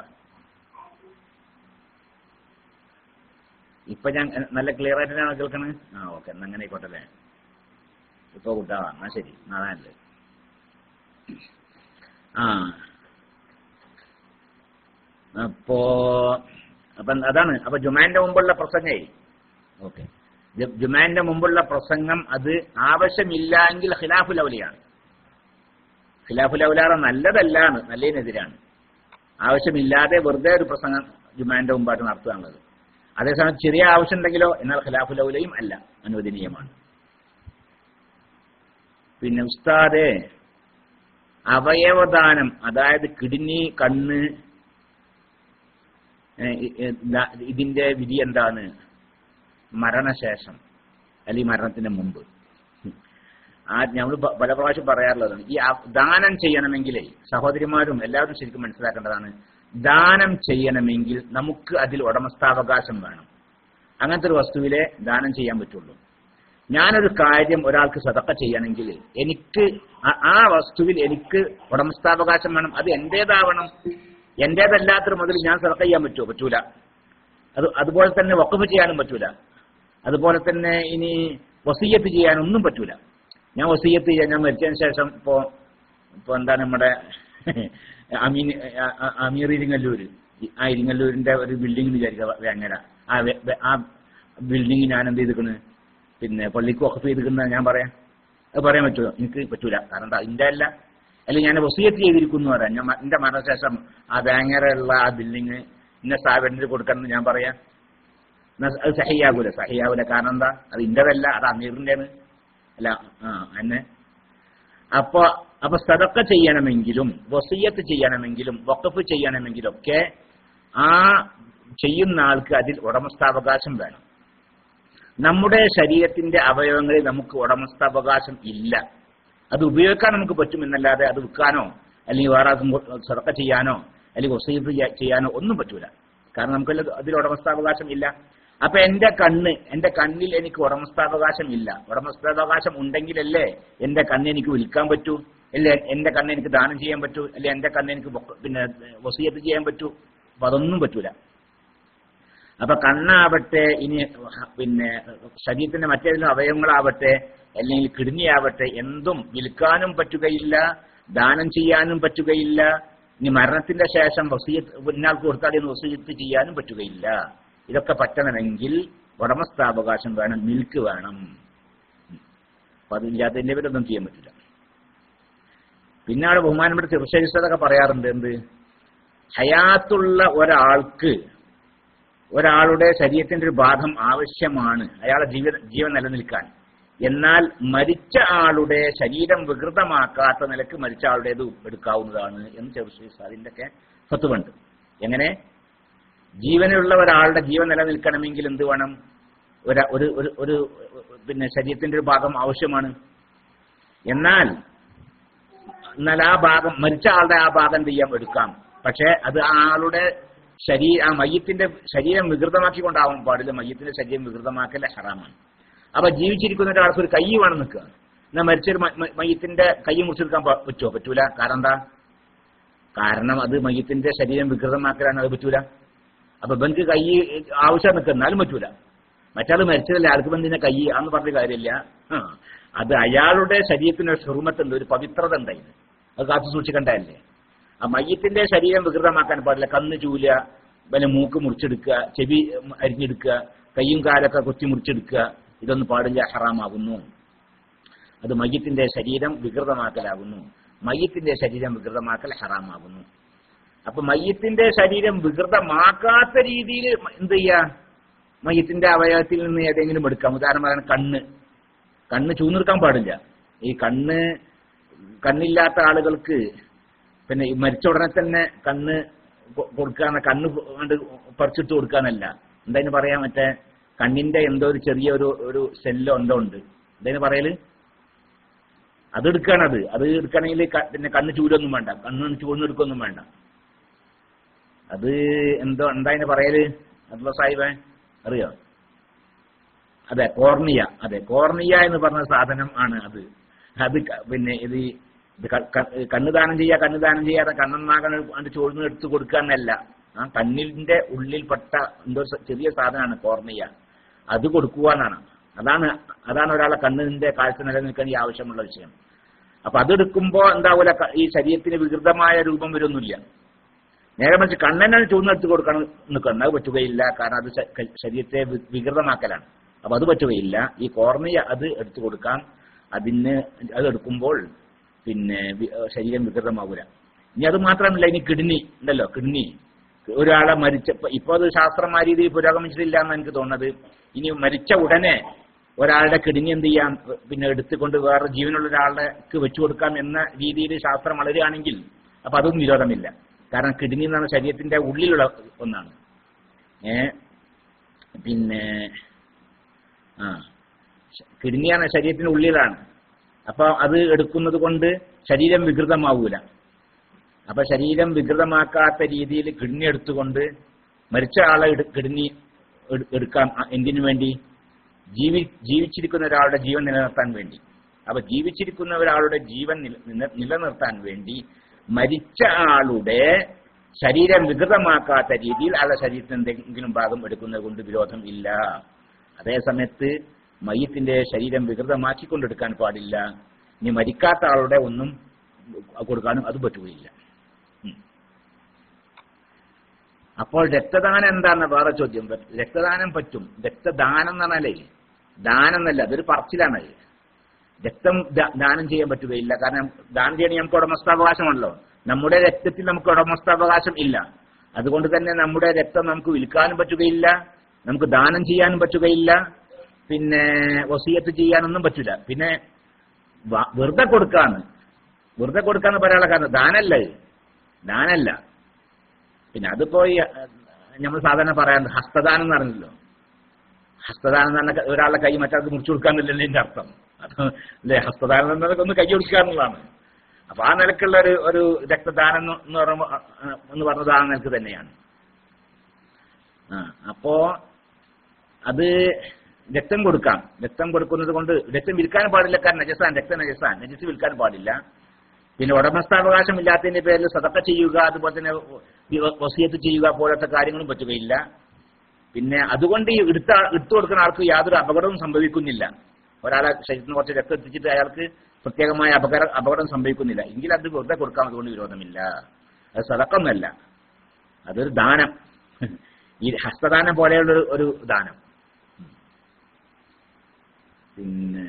ഇപ്പൊ ഞാൻ എ- നല്ല ക്ലിയർ ആയിട്ടാണ് കേൾക്കണത് ആ ഓക്കെ എന്നാ അങ്ങനെ ആയിക്കോട്ടെ അല്ലേ ഇപ്പൊ കൂട്ടാ എന്നാ ശരി നാളെ ആ അപ്പോ അപ്പൊ അതാണ് അപ്പൊ ജുമാന്റെ മുമ്പുള്ള പ്രസംഗേ ഓക്കെ ജുമാന്റെ മുമ്പുള്ള പ്രസംഗം അത് ആവശ്യമില്ല എങ്കിൽ ഖിലാഫുൽ ഔലിയാണ് ഖിലാഫുൽ ഔലാറ നല്ലതല്ലാണ് നല്ലതിനെതിരാണ് ആവശ്യമില്ലാതെ വെറുതെ ഒരു പ്രസംഗം ജുമാന്റെ മുമ്പായിട്ട് നടത്തുകയാണുള്ളത് അതേസമയം ചെറിയ ആവശ്യമുണ്ടെങ്കിലോ എന്നാൽ ഖിലാഫുൽ ഔലയും അല്ല അനുവദനീയമാണ് പിന്നെ ഉസ്താദെ അവയവദാനം അതായത് കിഡ്നി കണ്ണ് ഏ, ഇ- ഏ, ദാ- ഇതിന്റെ വിധി എന്താണ് മരണശേഷം അല്ലെങ്കിൽ മരണത്തിന് മുമ്പ് ആ നമ്മൾ പല പ്രാവശ്യം പറയാറുള്ളതാണ് ഈ ആ- ദാനം ചെയ്യണമെങ്കിലേ സഹോദരിമാരും എല്ലാവരും ശരിക്കും മനസ്സിലാക്കേണ്ടതാണ് ദാനം ചെയ്യണമെങ്കിൽ നമുക്ക് അതിൽ ഉടമസ്ഥാവകാശം വേണം അങ്ങനത്തെ ഒരു വസ്തുവിലെ ദാനം ചെയ്യാൻ പറ്റുള്ളൂ ഞാനൊരു കാര്യം ഒരാൾക്ക് സതക്ക ചെയ്യണമെങ്കിൽ എനിക്ക് ആ- ആ വസ്തുവിൽ എനിക്ക് ഉടമസ്ഥാവകാശം വേണം അത് എന്റേതാവണം എന്റേതല്ലാത്തൊരു മുതൽ ഞാൻ സദക്ക ചെയ്യാൻ പറ്റുമോ പറ്റൂല അത് അതുപോലെ തന്നെ വക്കഫ് ചെയ്യാനും പറ്റൂല അതുപോലെ തന്നെ ഇനി വസീയത്ത് ചെയ്യാനൊന്നും പറ്റൂല ഞാൻ വസീയത്ത് ചെയ്യാൻ ഞാൻ മരിച്ചതിന് ശേഷം ഇപ്പോ ഇപ്പൊ എന്താണ് നമ്മുടെ അമീൻ അ- അ- അമീർ ഇരിങ്ങല്ലൂര് ഈ- ആ ഇരിങ്ങല്ലൂരിന്റെ ഒരു ബിൽഡിംഗ് വിചാരിക്കുക വേങ്ങര ആ വെ- വെ- ആ ബിൽഡിംഗ് ഞാൻ എന്ത് ചെയ്തിക്കണ് പിന്നെ പള്ളിക്ക് വഖഫ് ചെയ്തിരിക്കുന്ന ഞാൻ പറയാം അത് പറയാൻ പറ്റുമോ എനിക്ക് പറ്റൂല കാരണം എന്താ ഇന്റെ അല്ല അല്ലെങ്കിൽ ഞാൻ വസീയത്ത് ചെയ്തിരിക്കുന്നു പറയാം ഞാൻ മ- എന്റെ മരണശേഷം ആ വേങ്ങരയുള്ള ആ ബിൽഡിംഗ് ഇന്ന സ്ഥാപനത്തിന് കൊടുക്കണം എന്ന് ഞാൻ പറയാം എന്നാ അത് സഹിയാകൂല സഹിയാകൂല കാരണം എന്താ അത് ഇന്റതല്ല അത് അമീറിന്റെയാണ് അല്ല ആ എന്നെ അപ്പൊ അപ്പൊ സദക്ക ചെയ്യണമെങ്കിലും വസീയത്ത് ചെയ്യണമെങ്കിലും വഖഫ് ചെയ്യണമെങ്കിലും ഒക്കെ ആ ചെയ്യുന്ന ആൾക്ക് അതിൽ ഉടമസ്ഥാവകാശം വേണം നമ്മുടെ ശരീരത്തിന്റെ അവയവങ്ങളിൽ നമുക്ക് ഉടമസ്ഥാവകാശം ഇല്ല അത് ഉപയോഗിക്കാൻ നമുക്ക് പറ്റുമെന്നല്ലാതെ അത് വിൽക്കാനോ അല്ലെങ്കിൽ വേറെ ആർക്കും കൊ- സദക്ക ചെയ്യാനോ അല്ലെങ്കിൽ വസീയത്ത് ചെയ്യാ- ചെയ്യാനോ ഒന്നും പറ്റൂല കാരണം നമുക്ക് അതിൽ ഉടമസ്ഥാവകാശം ഇല്ല അപ്പൊ എന്റെ കണ്ണ് എന്റെ കണ്ണിൽ എനിക്ക് ഉടമസ്ഥാവകാശം ഇല്ല ഉടമസ്ഥാവകാശം ഉണ്ടെങ്കിലല്ലേ എന്റെ കണ്ണ് എനിക്ക് വിൽക്കാൻ പറ്റൂ അല്ലെ എന്റെ കണ്ണ് എനിക്ക് ദാനം ചെയ്യാൻ പറ്റൂ അല്ലെ എന്റെ കണ്ണ് എനിക്ക് വക്ക- പിന്നെ വസീയത്ത് ചെയ്യാൻ പറ്റൂ അപ്പൊ അതൊന്നും പറ്റൂല അപ്പൊ കണ്ണാവട്ടെ ഇനി ഹ- പിന്നെ ശരീരത്തിന്റെ മറ്റേതെങ്കിലും അവയവങ്ങളാവട്ടെ അല്ലെങ്കിൽ കിഡ്നിയാവട്ടെ എന്തും വിൽക്കാനും പറ്റുകയില്ല ദാനം ചെയ്യാനും പറ്റുകയില്ല ഇനി മരണത്തിന്റെ ശേഷം വസീയത്ത് ഇന്നാൾക്ക് കൊടുത്താൽ ഇന്ന് വസീയത്ത് ചെയ്യാനും പറ്റുകയില്ല ഇതൊക്കെ പറ്റണമെങ്കിൽ ഉടമസ്ഥാവകാശം വേണം മിൽക്ക് വേണം അപ്പൊ അതില്ലാത്തതിന്റെ പേരൊന്നും ചെയ്യാൻ പറ്റില്ല പിന്നെ അവിടെ ബഹുമാനപ്പെട്ട തീർച്ചയായിട്ടും പറയാറുണ്ട് എന്ത് ഹയാത്തുള്ള ഒരാൾക്ക് ഒരാളുടെ ശരീരത്തിന്റെ ഒരു ഭാഗം ആവശ്യമാണ് അയാളെ ജീവ ജീവൻ നിലനിൽക്കാൻ എന്നാൽ മരിച്ച ആളുടെ ശരീരം വികൃതമാക്കാത്ത നിലക്ക് മരിച്ച ആളുടേത് എടുക്കാവുന്നതാണ് എന്ന് ചെറുശ്രീസ് അതിന്റെ ഒക്കെ ഫത്തുവുണ്ട് എങ്ങനെ ജീവനുള്ള ഒരാളുടെ ജീവൻ നിലനിൽക്കണമെങ്കിൽ എന്ത് വേണം ഒരു ഒരു ഒരു ഒരു പിന്നെ ശരീരത്തിന്റെ ഒരു ഭാഗം ആവശ്യമാണ് എന്നാൽ എന്നാൽ ആ ഭാഗം മരിച്ച ആളുടെ ആ ഭാഗം എന്ത് ചെയ്യാം എടുക്കാം പക്ഷേ അത് ആ ആളുടെ ശരീര ആ മയ്യത്തിന്റെ ശരീരം വികൃതമാക്കി കൊണ്ടാവാൻ പാടില്ല മയ്യത്തിന്റെ ശരീരം വികൃതമാക്കൽ ഹറാമാണ് അപ്പൊ ജീവിച്ചിരിക്കുന്ന ഒരാൾക്ക് ഒരു കൈ വേണം നിൽക്കുക എന്നാൽ മരിച്ചൊരു മ- മ- മയ്യത്തിന്റെ കൈ മുറിച്ചെടുക്കാൻ പ- പറ്റുമോ പറ്റൂല കാരണം എന്താ കാരണം അത് മയ്യത്തിന്റെ ശരീരം വികൃതമാക്കലാണ് അത് പറ്റൂല അപ്പൊ ഇവൻക്ക് കൈ ആവശ്യം നിൽക്കുക എന്നാലും പറ്റൂല മറ്റാൾ മരിച്ചതല്ലേ ആൾക്ക് ബന്ധിന്റെ കൈ ആന്ന് പറഞ്ഞ കാര്യമില്ല ആ, അത് അയാളുടെ ശരീരത്തിന് ഒരു ഹുർമത്തുണ്ട് ഒരു പവിത്രത ഉണ്ടായിരുന്നു അത് കാത്തു സൂക്ഷിക്കണ്ടല്ലേ ആ മയ്യത്തിന്റെ ശരീരം വികൃതമാക്കാൻ പാടില്ല കണ്ണ് ചൂല പിന്നെ മൂക്ക് മുറിച്ചെടുക്കുക ചെവി ഉം, അരിഞ്ഞെടുക്കുക കൈയും കാലൊക്കെ കൊത്തി മുറിച്ചെടുക്കുക ഇതൊന്നും പാടില്ല ഹറാമാകുന്നു അത് മയ്യത്തിന്റെ ശരീരം വികൃതമാക്കലാകുന്നു മയ്യത്തിന്റെ ശരീരം വികൃതമാക്കൽ ഹറാമാകുന്നു അപ്പൊ മയ്യത്തിന്റെ ശരീരം വികൃതമാക്കാത്ത രീതിയിൽ എന്ത് ചെയ്യാ മയ്യത്തിന്റെ അവയവത്തിൽ നിന്ന് ഏതെങ്കിലും എടുക്കാം ഉദാഹരണം പറയാൻ കണ്ണ് കണ്ണ് ചൂന്നെടുക്കാൻ പാടില്ല ഈ കണ്ണ് കണ്ണില്ലാത്ത ആളുകൾക്ക് പിന്നെ ഈ മരിച്ച ഉടനെ തന്നെ കണ്ണ് കൊ- കൊടുക്കാന്ന കണ്ണ് കൊണ്ട് പറിച്ചിട്ട് കൊടുക്കാന്നല്ല എന്തായാലും പറയാൻ മറ്റേ കണ്ണിന്റെ എന്തോ ഒരു ചെറിയ ഒരു ഒരു സെല്ലോ എന്തോ ഉണ്ട് എന്തായാലും പറയല് അത് എടുക്കാണത് അത് എടുക്കണമെങ്കിൽ ക- പിന്നെ കണ്ണ് ചൂരൊന്നും വേണ്ട കണ്ണ് ചൂർന്നെടുക്കൊന്നും വേണ്ട അത് എന്തോ എന്താ അതിന് പറയല് അബ്ദുള്ള സാഹിബേ അറിയോ അതെ കോർണിയ അതെ കോർണിയ എന്ന് പറഞ്ഞ സാധനം ആണ് അത് അത് ക- പിന്നെ ഇത് ഈ ഇത് ക- ക- കണ്ണ് ദാനം ചെയ്യുക കണ്ണ് ദാനം ചെയ്യാതെ കണ്ണന്നാകണ അത് ചോഴ്ന്ന് എടുത്ത് കൊടുക്കുക എന്നല്ല ആ കണ്ണിന്റെ ഉള്ളിൽപ്പെട്ട എന്തോ സ- ചെറിയ സാധനമാണ് കോർണിയ അത് കൊടുക്കുക എന്നാണ് അതാണ് അതാണ് ഒരാളെ കണ്ണിന്റെ കാഴ്ച നിലനിൽക്കാൻ ഈ ആവശ്യമുള്ള വിഷയം അപ്പൊ അതെടുക്കുമ്പോ എന്താവൂല ക- ഈ ശരീരത്തിന് വികൃതമായ രൂപം വരുമൊന്നുമില്ല നേരെ മറിച്ച് കണ്ണനെ ചൂന്നെടുത്ത് കൊടുക്കണം നിൽക്കണം അത് പറ്റുകയില്ല കാരണം അത് ശ- ക- ശരീരത്തെ വി- വികൃതമാക്കലാണ് അപ്പൊ അത് പറ്റുകയില്ല ഈ കോർണിയ അത് എടുത്തു കൊടുക്കാം അതിന് അത് എടുക്കുമ്പോൾ പിന്നെ വി- ഏഹ് ശരീരം വികൃതമാകൂല ഇനി അത് മാത്രമല്ല ഇനി കിഡ്നി ഉണ്ടല്ലോ കിഡ്നി ഒരാളെ മരിച്ച ഇപ്പൊ- ഇപ്പൊ അത് ശാസ്ത്രം ആ രീതിയിൽ പുരോഗമിച്ചിട്ടില്ല എന്ന് എനിക്ക് തോന്നുന്നത് ഇനി മരിച്ച ഉടനെ ഒരാളുടെ കിഡ്നി എന്ത് ചെയ്യാം പിന്നെ എടുത്തുകൊണ്ട് വേറെ ജീവനുള്ള ഒരാൾക്ക് വെച്ചു കൊടുക്കാം എന്ന രീതിയിൽ ശാസ്ത്രം വളരുകയാണെങ്കിൽ അപ്പൊ അതും വിരോധമില്ല കാരണം കിഡ്നി എന്ന് പറഞ്ഞ ശരീരത്തിന്റെ ഉള്ളിലുള്ള ഒന്നാണ് ഏ പിന്നെ ആ കിഡ്നിയാണ് ശരീരത്തിന്റെ ഉള്ളിലാണ് അപ്പൊ അത് എടുക്കുന്നത് കൊണ്ട് ശരീരം വികൃതമാവൂല അപ്പൊ ശരീരം വികൃതമാക്കാത്ത രീതിയിൽ കിഡ്നി എടുത്തുകൊണ്ട് മരിച്ച ആളെ എടു- കിഡ്നി എടു- എടുക്കാം ആ, എന്തിനു വേണ്ടി ജീവി ജീവിച്ചിരിക്കുന്ന ഒരാളുടെ ജീവൻ നിലനിർത്താൻ വേണ്ടി അപ്പൊ ജീവിച്ചിരിക്കുന്ന ഒരാളുടെ ജീവൻ നില- നില- നിലനിർത്താൻ വേണ്ടി മരിച്ച ആളുടെ ശരീരം വികൃതമാക്കാത്ത രീതിയിൽ അയാളുടെ ശരീരത്തിന് എന്തെങ്കിലും ഭാഗം എടുക്കുന്നത് കൊണ്ട് വിരോധം ഇല്ല അതേ സമയത്ത് മയ്യത്തിന്റെ ശരീരം വികൃതമാക്കിക്കൊണ്ടെടുക്കാൻ പാടില്ല ഇനി മരിക്കാത്ത ആളുടെ ഒന്നും കൊടുക്കാനും അത് പറ്റുകയില്ല ഉം. അപ്പോൾ രക്തദാനം എന്താണെന്ന് വേറെ ചോദ്യം രക്തദാനം പറ്റും രക്തദാനം എന്ന് പറഞ്ഞാലേ ദാനം എന്നല്ല അതൊരു പറച്ചിലാണ് രക്തം ദാ- ദാനം ചെയ്യാൻ പറ്റുകയില്ല കാരണം ദാനം ചെയ്യണമെങ്കിൽ നമുക്ക് ഉടമസ്ഥാവകാശമാണല്ലോ നമ്മുടെ രക്തത്തിൽ നമുക്ക് ഉടമസ്ഥാവകാശം ഇല്ല അതുകൊണ്ട് തന്നെ നമ്മുടെ രക്തം നമുക്ക് വിൽക്കാനും പറ്റുകയില്ല നമുക്ക് ദാനം ചെയ്യാനും പറ്റുകയില്ല പിന്നെ വസീയത്ത് ചെയ്യാനൊന്നും പറ്റില്ല പിന്നെ വ- വെറുതെ കൊടുക്കാന്ന് വെറുതെ കൊടുക്കാന്ന് പറയാനുള്ള കാരണം ദാനല്ല ഇത്. ദാനല്ല പിന്നെ അതിപ്പോ ഈ നമ്മൾ സാധാരണ പറയാറുണ്ട് ഹസ്തദാനം എന്ന് പറഞ്ഞല്ലോ ഹസ്തദാനം എന്ന് പറഞ്ഞാൽ ഒരാളുടെ കൈ മറ്റാൾക്ക് മുറിച്ചു കൊടുക്കാന്നില്ലല്ലോ എന്റെ അർത്ഥം അത് അല്ലേ ഹസ്തദാനം എന്നതൊക്കെ ഒന്ന് കൈ കൊടുക്കുക എന്നുള്ളതാണ് അപ്പൊ ആ നിലക്കുള്ള ഒരു ഒരു രക്തദാനം എന്ന് എന്ന് പറയുമ്പോൾ എന്ന് പറഞ്ഞത് ആ നിലക്ക് തന്നെയാണ് ആ അപ്പോ അത് രക്തം കൊടുക്കാം രക്തം കൊടുക്കുന്നത് കൊണ്ട് രക്തം വിൽക്കാൻ പാടില്ല കാരണം നജസാൻ രക്തം നജസാൻ നജസ് വിൽക്കാൻ പാടില്ല പിന്നെ ഉടമസ്ഥാവകാശം ഇല്ലാത്തതിന്റെ പേരിൽ സതക്ക ചെയ്യുക അതുപോലെ തന്നെ വ- വസിയത്ത് ചെയ്യുക പോലത്തെ കാര്യങ്ങളും പറ്റുകയില്ല പിന്നെ അതുകൊണ്ട് ഈ എടുത്ത എടുത്തു കൊടുക്കുന്ന ആൾക്ക് യാതൊരു അപകടവും സംഭവിക്കുന്നില്ല ഒരാളെ ശരീരത്തിന് കുറച്ച് രക്തം എത്തിച്ചിട്ട് അയാൾക്ക് പ്രത്യേകമായ അപകട അപകടം സംഭവിക്കുന്നില്ല എങ്കിൽ അത് വെറുതെ കൊടുക്കാം അതുകൊണ്ട് വിരോധമില്ല അത് സതക്കൊന്നല്ല അതൊരു ദാനം ഈ ഹസ്തദാനം പോലെയുള്ള ഒരു- ഒരു ദാനം പിന്നെ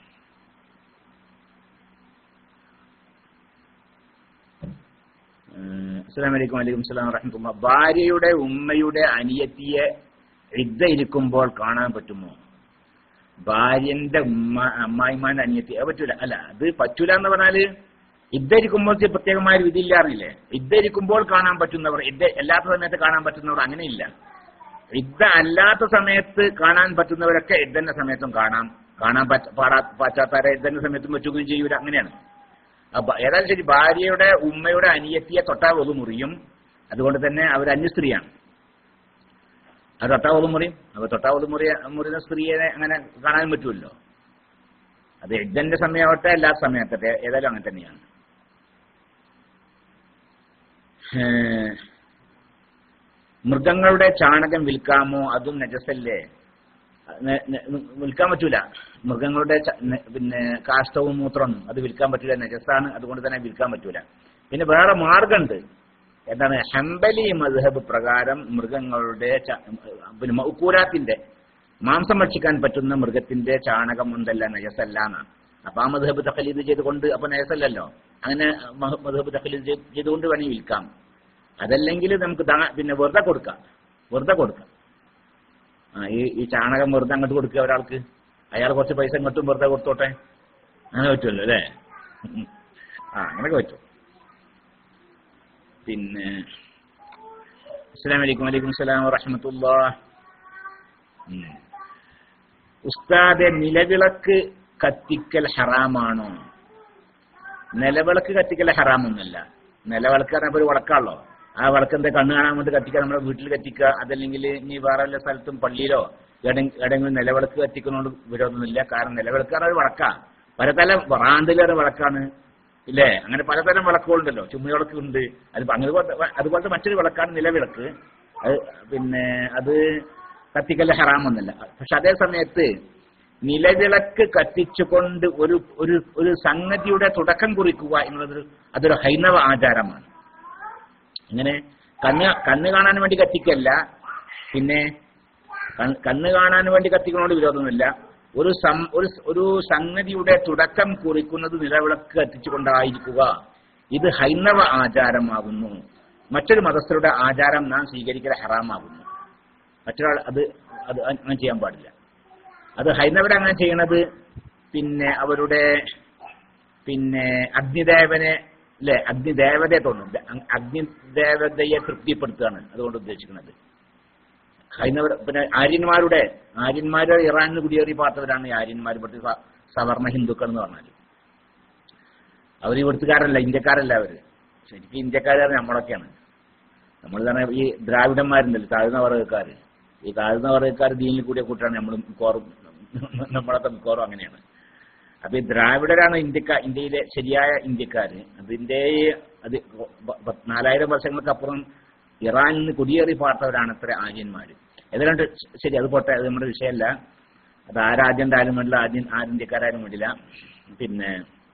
അസ്സാം വലൈക്കും വലൈക്കും സ്ലാം വറഹമത്തുള്ള ഭാര്യയുടെ ഉമ്മയുടെ അനിയത്തിയെ ഇദ്ദ ഇരിക്കുമ്പോൾ കാണാൻ പറ്റുമോ ഭാര്യന്റെ ഉമ്മ അമ്മായിമാന്റെ അനിയത്തി അത് പറ്റൂല അല്ല അത് പറ്റൂല എന്ന് പറഞ്ഞാല് ഇദ്ദ ഇരിക്കുമ്പോൾ ചെ- പ്രത്യേകമായ ഒരു വിധി ഇല്ലാറില്ലേ ഇദ്ദ ഇരിക്കുമ്പോൾ കാണാൻ പറ്റുന്നവർ ഇദ്ദ അല്ലാത്ത സമയത്ത് കാണാൻ പറ്റുന്നവർ അങ്ങനെയില്ല ഇദ്ദ അല്ലാത്ത സമയത്ത് കാണാൻ പറ്റുന്നവരൊക്കെ ഇദ്ദന്റെ സമയത്തും കാണാം കാണാൻ പറ്റ പാടാ പറ്റാത്തവരെ ഇദ്ദന്റെ സമയത്തും പറ്റുകയും ചെയ്യൂല അങ്ങനെയാണ് അപ്പൊ ഏതായാലും ശരി ഭാര്യയുടെ ഉമ്മയുടെ അനിയത്തിയെ തൊട്ടാ ഒതു മുറിയും അതുകൊണ്ട് തന്നെ അവർ അന്യസ്ത്രീയാണ് അത് തൊട്ടാ ഒതു മുറിയും അപ്പൊ തൊട്ടാ ഒതു മുറിയ മുറിയുന്ന സ്ത്രീയെ അങ്ങനെ കാണാൻ പറ്റുമല്ലോ അത് യജ്ഞന്റെ സമയമാവട്ടെ എല്ലാ സമയത്തെ ഏതായാലും അങ്ങനെ തന്നെയാണ് ഏഹ്, മൃഗങ്ങളുടെ ചാണകം വിൽക്കാമോ അതും നജസല്ലേ ന- ന- വിൽക്കാൻ പറ്റൂല മൃഗങ്ങളുടെ ച- ന- പിന്നെ കാഷ്ടവും മൂത്രമൊന്നും അത് വിൽക്കാൻ പറ്റൂല നജസാണ് അതുകൊണ്ട് തന്നെ വിൽക്കാൻ പറ്റൂല പിന്നെ വേറെ മാർഗമുണ്ട് എന്താണ് ഹംബലി മദ്ഹബ് പ്രകാരം മൃഗങ്ങളുടെ ച- പിന്നെ മൗക്കൂലാത്തിന്റെ മാംസം ഭക്ഷിക്കാൻ പറ്റുന്ന മൃഗത്തിന്റെ ചാണകം എന്തല്ല നജസല്ല എന്നാണ് അപ്പൊ ആ മദ്ഹബ് തഖലീദ് ചെയ്തുകൊണ്ട് അപ്പൊ നജസല്ലല്ലോ അങ്ങനെ മഹ- മദ്ഹബ് തഖലീദ് ചെയ്ത് ചെയ്തുകൊണ്ട് വേണമെങ്കിൽ വിൽക്കാം അതല്ലെങ്കിൽ നമുക്ക് ദാ- പിന്നെ വെറുതെ കൊടുക്കാം വെറുതെ കൊടുക്കാം ആ ഈ ഈ ചാണകം വെറുതെ അങ്ങോട്ട് കൊടുക്കുക ഒരാൾക്ക് അയാൾ കുറച്ച് പൈസ ഇങ്ങോട്ടും വെറുതെ കൊടുത്തോട്ടെ അങ്ങനെ പറ്റുമല്ലോ അല്ലേ ഉം. ആ അങ്ങനെയൊക്കെ പറ്റും പിന്നെ അസ്സലാമു അലൈക്കും വലൈക്കും സ്സലാം വറഹമത്തുള്ള ഉസ്താദെ നിലവിളക്ക് കത്തിക്കൽ ഹറാമാണോ നിലവിളക്ക് കത്തിക്കൽ ഹറാമൊന്നുമല്ല നിലവിളക്ക് പറഞ്ഞപ്പോൾ ഒരു വിളക്കാണല്ലോ ആ വിളക്ക് എന്താ കണ്ണ് കാണാൻ വേണ്ടി കത്തിക്കുക നമ്മുടെ വീട്ടിൽ കത്തിക്കുക അതല്ലെങ്കിൽ ഇനി വേറെ വല്ല സ്ഥലത്തും പള്ളിയിലോ എവിടെ- എവിടെയെങ്കിലും നിലവിളക്ക് കത്തിക്കുന്നതുകൊണ്ട് വിരോധമൊന്നുമില്ല കാരണം നിലവിളക്ക് പറഞ്ഞാൽ ഒരു വിളക്കാ പലതരം റാന്തിലേറെ വിളക്കാണ് ഇല്ലേ അങ്ങനെ പലതരം വിളക്കുകളുണ്ടല്ലോ ചുമ്മിവിളക്ക് ഉണ്ട് അത് അതുപോലത്തെ അതുപോലത്തെ മറ്റൊരു വിളക്കാണ് നിലവിളക്ക് അത് പിന്നെ അത് കത്തിക്കൽ ഹറാമൊന്നുമില്ല പക്ഷെ അതേ സമയത്ത് നിലവിളക്ക് കത്തിച്ചുകൊണ്ട് ഒരു ഒരു ഒരു സംഗതിയുടെ തുടക്കം കുറിക്കുക എന്നുള്ളത് അതൊരു ഹൈന്ദവ ആചാരമാണ് ഇങ്ങനെ കണ്ണ് കണ്ണ് കാണാൻ വേണ്ടി കത്തിക്കല്ല പിന്നെ കൺ- കണ്ണ് കാണാൻ വേണ്ടി കത്തിക്കുന്നതുകൊണ്ട് വിരോധമൊന്നുമില്ല ഒരു സം ഒരു സ്- ഒരു സംഗതിയുടെ തുടക്കം കുറിക്കുന്നത് നിലവിളക്ക് കത്തിച്ചുകൊണ്ടായിരിക്കുക ഇത് ഹൈന്ദവ ആചാരമാകുന്നു മറ്റൊരു മതസ്ഥരുടെ ആചാരം നാം സ്വീകരിക്കൽ ഹറാമാകുന്നു മറ്റൊരാൾ അത് അത് അങ്ങനെ ചെയ്യാൻ പാടില്ല അത് ഹൈന്ദവർ അങ്ങനെ ചെയ്യണത് പിന്നെ അവരുടെ പിന്നെ അഗ്നിദേവനെ അല്ലെ അഗ്നിദേവതയെ തോന്നുന്നു അ- അഗ്നിദേവതയെ തൃപ്തിപ്പെടുത്തുകയാണ് അതുകൊണ്ട് ഉദ്ദേശിക്കുന്നത് ഹൈന്ദവർ പിന്നെ ആര്യന്മാരുടെ ആര്യന്മാര് ഇറാനിൽ കുടിയേറി പാർത്തവരാണ് ഈ ആര്യന്മാർ ഇവിടുത്തെ സ- സവർണ ഹിന്ദുക്കൾ എന്ന് പറഞ്ഞാൽ അവർ ഇവിടുത്തുകാരല്ല ഇന്ത്യക്കാരല്ല അവര് ശരിക്കും ഇന്ത്യക്കാരാണ് നമ്മളൊക്കെയാണ് നമ്മൾ തന്നെ ഈ ദ്രാവിഡന്മാരുണ്ടല്ലോ താഴ്ന്ന വർഗ്ഗക്കാർ ഈ താഴ്ന്ന വർഗ്ഗക്കാർ ദീനിൽ കൂടിയ കൂട്ടാണ് നമ്മൾ മിക്കവാറും നമ്മളൊക്കെ മിക്കവാറും അങ്ങനെയാണ് അപ്പൊ ഈ ദ്രാവിഡരാണ് ഇന്ത്യക്ക ഇന്ത്യയിലെ ശരിയായ ഇന്ത്യക്കാര് അതിന്റെ അത് പ- പ- നാലായിരം വർഷങ്ങൾക്കപ്പുറം ഇറാനിൽ നിന്ന് കുടിയേറി പാർത്തവരാണ് അത്ര ആര്യന്മാര് ഏതാണ്ട് ശരി അത് പോട്ടെ അത് നമ്മുടെ വിഷയമല്ല അത് ആരാജ്യണ്ടായാലും വേണ്ടില്ല ആദ്യം ആര്യന്ത്യക്കാരായാലും വേണ്ടില്ല പിന്നെ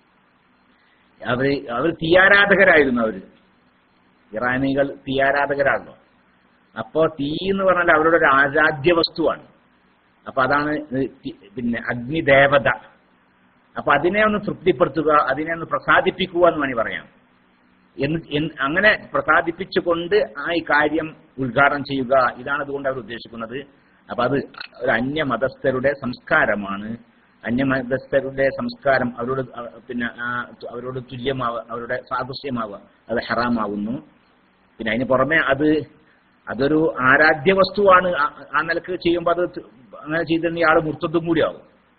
അവര് അവർ തീയാരാധകരായിരുന്നു അവര് ഇറാനികൾ തീയാരാധകരാണല്ലോ അപ്പോ തീ എന്ന് പറഞ്ഞാൽ അവരുടെ ഒരു ആരാധ്യ വസ്തുവാണ് അപ്പൊ അതാണ് ഇത് തി- പിന്നെ അഗ്നിദേവത അപ്പൊ അതിനെ ഒന്ന് തൃപ്തിപ്പെടുത്തുക അതിനെ ഒന്ന് പ്രസാദിപ്പിക്കുക എന്ന് വേണമെങ്കിൽ പറയാം എന്ന് എന്ന് അങ്ങനെ പ്രസാദിപ്പിച്ചുകൊണ്ട് ആ ഈ കാര്യം ഉദ്ഘാടനം ചെയ്യുക ഇതാണ് അതുകൊണ്ട് അവർ ഉദ്ദേശിക്കുന്നത് അപ്പൊ അത് ഒരു അന്യമതസ്ഥരുടെ സംസ്കാരമാണ് അന്യമതസ്ഥരുടെ സംസ്കാരം അവരോട് അ- പിന്നെ ആ അവരോട് തുല്യമാവുക അവരുടെ സാദൃശ്യമാവുക അത് ഹറാമാവുന്നു പിന്നെ അതിന് പുറമെ അത് അതൊരു ആരാധ്യ വസ്തുവാണ് ആ- ആ നിലക്ക് ചെയ്യുമ്പോൾ അത് ത- അങ്ങനെ ചെയ്തിട്ടുണ്ടെങ്കിൽ ആള് മുർത്തതും കൂടിയാവും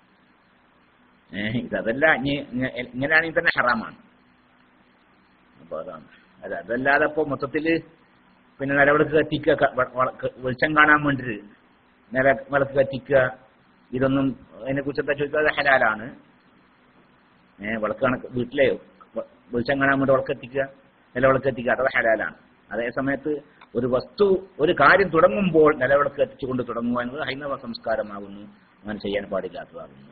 ഏഹ് ഇതല്ല ഇനി- ഇങ്ങ- ഇങ്ങനെയാണെങ്കിൽ തന്നെ ഹറാമാണ് അപ്പൊ അതാണ് അല്ല അതല്ലാതെ ഇപ്പൊ മൊത്തത്തില് പിന്നെ നിലവിളക്ക് കത്തിക്കുക ക- വ- വ- ക- വെളിച്ചം കാണാൻ വേണ്ടിട്ട് നില വിളക്ക് കത്തിക്കുക ഇതൊന്നും അതിനെ കുറിച്ച് എന്താ ചോദിക്കുക അത് ഹലാലാണ് ഏഹ് വിളക്ക് കണക്ക് വീട്ടിലെ വ- വെളിച്ചം കാണാൻ വേണ്ടി വിളക്ക് കത്തിക്കുക നിലവിളക്ക് കത്തിക്കുക അത് ഹലാലാണ് അതേ സമയത്ത് ഒരു വസ്തു ഒരു കാര്യം തുടങ്ങുമ്പോൾ നിലവിളക്ക് കത്തിച്ചുകൊണ്ട് തുടങ്ങുക എന്നത് ഹൈന്ദവ സംസ്കാരമാകുന്നു അങ്ങനെ ചെയ്യാൻ പാടില്ലാത്തതാകുന്നു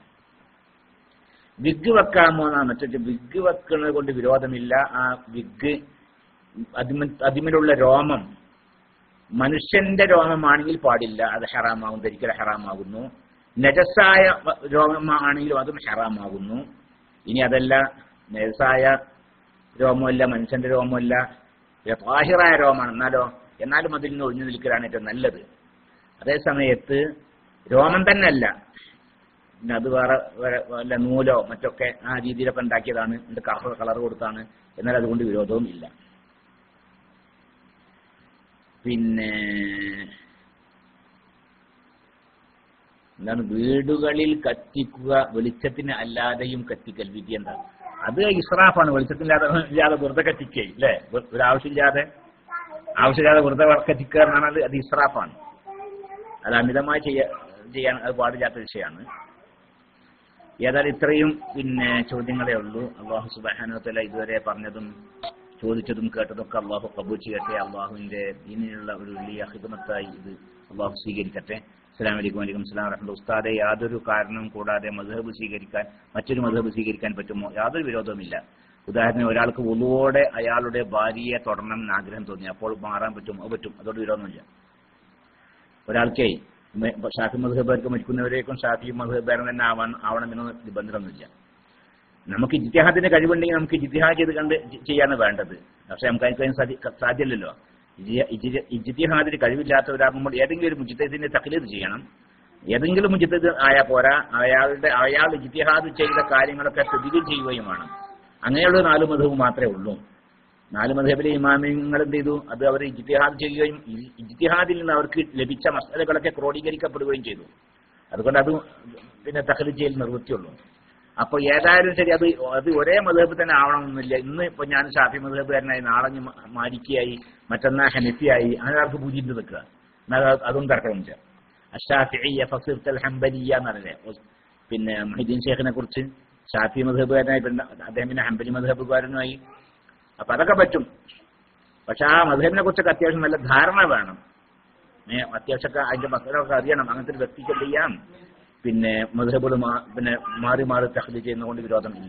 വിഗ് വെക്കാമോ എന്നാണ് മറ്റേ വിഗ് വെക്കുന്നത് കൊണ്ട് വിരോധമില്ല ആ വിഗ് അതിമ അതിമിലുള്ള രോമം മനുഷ്യന്റെ രോമമാണെങ്കിൽ പാടില്ല അത് ഹറാമാകും ധരിക്കൽ ഹറാമാകുന്നു നജസായ വ- രോമമാണെങ്കിലും അതും ഹറാമാകുന്നു ഇനി അതല്ല നജസായ രോമമല്ല മനുഷ്യന്റെ രോമമല്ല ബാഹിറായ രോമമാണ് എന്നാലോ എന്നാലും അതിൽ നിന്ന് ഒഴിഞ്ഞു നിൽക്കലാണ് ഏറ്റവും നല്ലത് അതേ സമയത്ത് രോമം തന്നെ അല്ല പിന്നെ അത് വേറെ വേറെ വല്ല നൂലോ മറ്റൊക്കെ ആ രീതിയിലൊക്കെ ഉണ്ടാക്കിയതാണ് എന്നിട്ട് കളർ കളർ കൊടുത്താണ് എന്നാൽ അതുകൊണ്ട് വിരോധവും ഇല്ല പിന്നെ എന്താണ് വീടുകളിൽ കത്തിക്കുക വെളിച്ചത്തിന് അല്ലാതെയും കത്തിക്കൽ വിധി എന്താ അത് ഇസ്രാഫാണ് വെളിച്ചത്തില്ലാതെ ഇല്ലാതെ വെറുതെ കത്തിക്കുക അല്ലേ വെ- ഒരു ആവശ്യമില്ലാതെ ആവശ്യമില്ലാതെ വെറുതെ കത്തിക്കുക എന്നാണ് അത് അത് ഇസ്രാഫാണ് അത് അമിതമായി ചെയ്യ ചെയ്യാൻ അത് പാടില്ലാത്ത വിഷയമാണ് ഏതായാലും ഇത്രയും പിന്നെ ചോദ്യങ്ങളേ ഉള്ളൂ അള്ളാഹു സുബാനുത്തല ഇതുവരെ പറഞ്ഞതും ചോദിച്ചതും കേട്ടതൊക്കെ അള്ളാഹു കബൂൽ ചെയ്യട്ടെ അള്ളാഹുവിന്റെ ദീനിനുള്ള ഒരു വലിയ ഹിദമത്തായി ഇത് അള്ളാഹു സ്വീകരിക്കട്ടെ അസ്സലാമു അലൈക്കും വലൈക്കും സ്ലാം വറഹ്മത്തുള്ളാഹി ഉസ്താദെ യാതൊരു കാരണവും കൂടാതെ മധുഹബ് സ്വീകരിക്കാൻ മറ്റൊരു മധുഹബ് സ്വീകരിക്കാൻ പറ്റുമോ യാതൊരു വിരോധവുമില്ല ഉദാഹരണം ഒരാൾക്ക് ഒന്നുവോടെ അയാളുടെ ഭാര്യയെ തുടരണം എന്ന് ആഗ്രഹം തോന്നി അപ്പോൾ മാറാൻ പറ്റും അത് പറ്റും അതോട് വിരോധമില്ല ഒരാൾക്കേ മെ- ഷാഫി മധുഹബാർക്ക് മരിക്കുന്നവരേക്കും ഷാഫി മധുഹബാരൻ തന്നെ ആവാൻ ആവണമെന്ന് നിബന്ധനയൊന്നുമില്ല നമുക്ക് ഇജ്തിഹാദിന്റെ കഴിവുണ്ടെങ്കിൽ നമുക്ക് ഇജ്തിഹാദ് ചെയ്ത് കണ്ട് ചെ- ചെയ്യാണ് വേണ്ടത് പക്ഷെ നമുക്ക് അതിന് സാധി സാധ്യമല്ലല്ലോ ഇജ്തി- ഇജ്തി- ഇജ്തിഹാദിന് കഴിവില്ലാത്തവരാകുമ്പോൾ ഏതെങ്കിലും ഒരു മുജിത്തതിനെ തക്ലീദ് ചെയ്യണം ഏതെങ്കിലും മുജിത്തത് ആയാൽ പോരാ അയാളുടെ അയാൾ ഇജ്തിഹാദ് ചെയ്ത കാര്യങ്ങളൊക്കെ സ്ഥിതികൾ ചെയ്യുകയും വേണം അങ്ങനെയുള്ള നാല് മധുവ് മാത്രമേ ഉള്ളൂ നാല് മധബിലെ ഇമാമിങ്ങൾ എന്ത് ചെയ്തു അത് അവർ ഇജ്തിഹാദ് ചെയ്യുകയും ഇ- ഇജ്തിഹാദിൽ നിന്ന് അവർക്ക് ലഭിച്ച മസലകളൊക്കെ ക്രോഡീകരിക്കപ്പെടുകയും ചെയ്തു അതുകൊണ്ട് അത് പിന്നെ തഹലി ചെയ്യൽ നിർവൃത്തിയുള്ളൂ അപ്പോൾ ഏതായാലും ശരി അത് അത് ഒരേ മധബ് തന്നെ ആവണമെന്നില്ല ഇന്ന് ഇപ്പൊ ഞാൻ ഷാഫി മധബുകാരനായി നാളെ ഞാൻ മ- മാലിക്കിയായി മറ്റന്നാ ഹനഫിയായി അങ്ങനെ ആൾക്ക് പൂജിട്ട് നിൽക്കുക എന്നാൽ അത് അതും തർക്കമില്ല അഷാഫിയ ഫസിർത്തൽ ഹംബലിയ എന്നറിയില്ലേ പിന്നെ മൊഹിദ്ദീൻ ഷേഖിനെ കുറിച്ച് ഷാഫി മധബുകാരനായി പിന്നെ അദ്ദേഹം പിന്നെ ഹംബലി മധബുകാരനുമായി അപ്പൊ അതൊക്കെ പറ്റും പക്ഷെ ആ മധുരനെ കുറിച്ചൊക്കെ അത്യാവശ്യം നല്ല ധാരണ വേണം ഏ, അത്യാവശ്യമൊക്കെ അതിന്റെ മക്കളൊക്കെ അറിയണം അങ്ങനത്തെ ഒരു വ്യക്തിക്ക് എന്ത് ചെയ്യാം പിന്നെ മധുരബോട് പിന്നെ മാറി മാറി തഹലി ചെയ്യുന്നതുകൊണ്ട് വിരോധമില്ല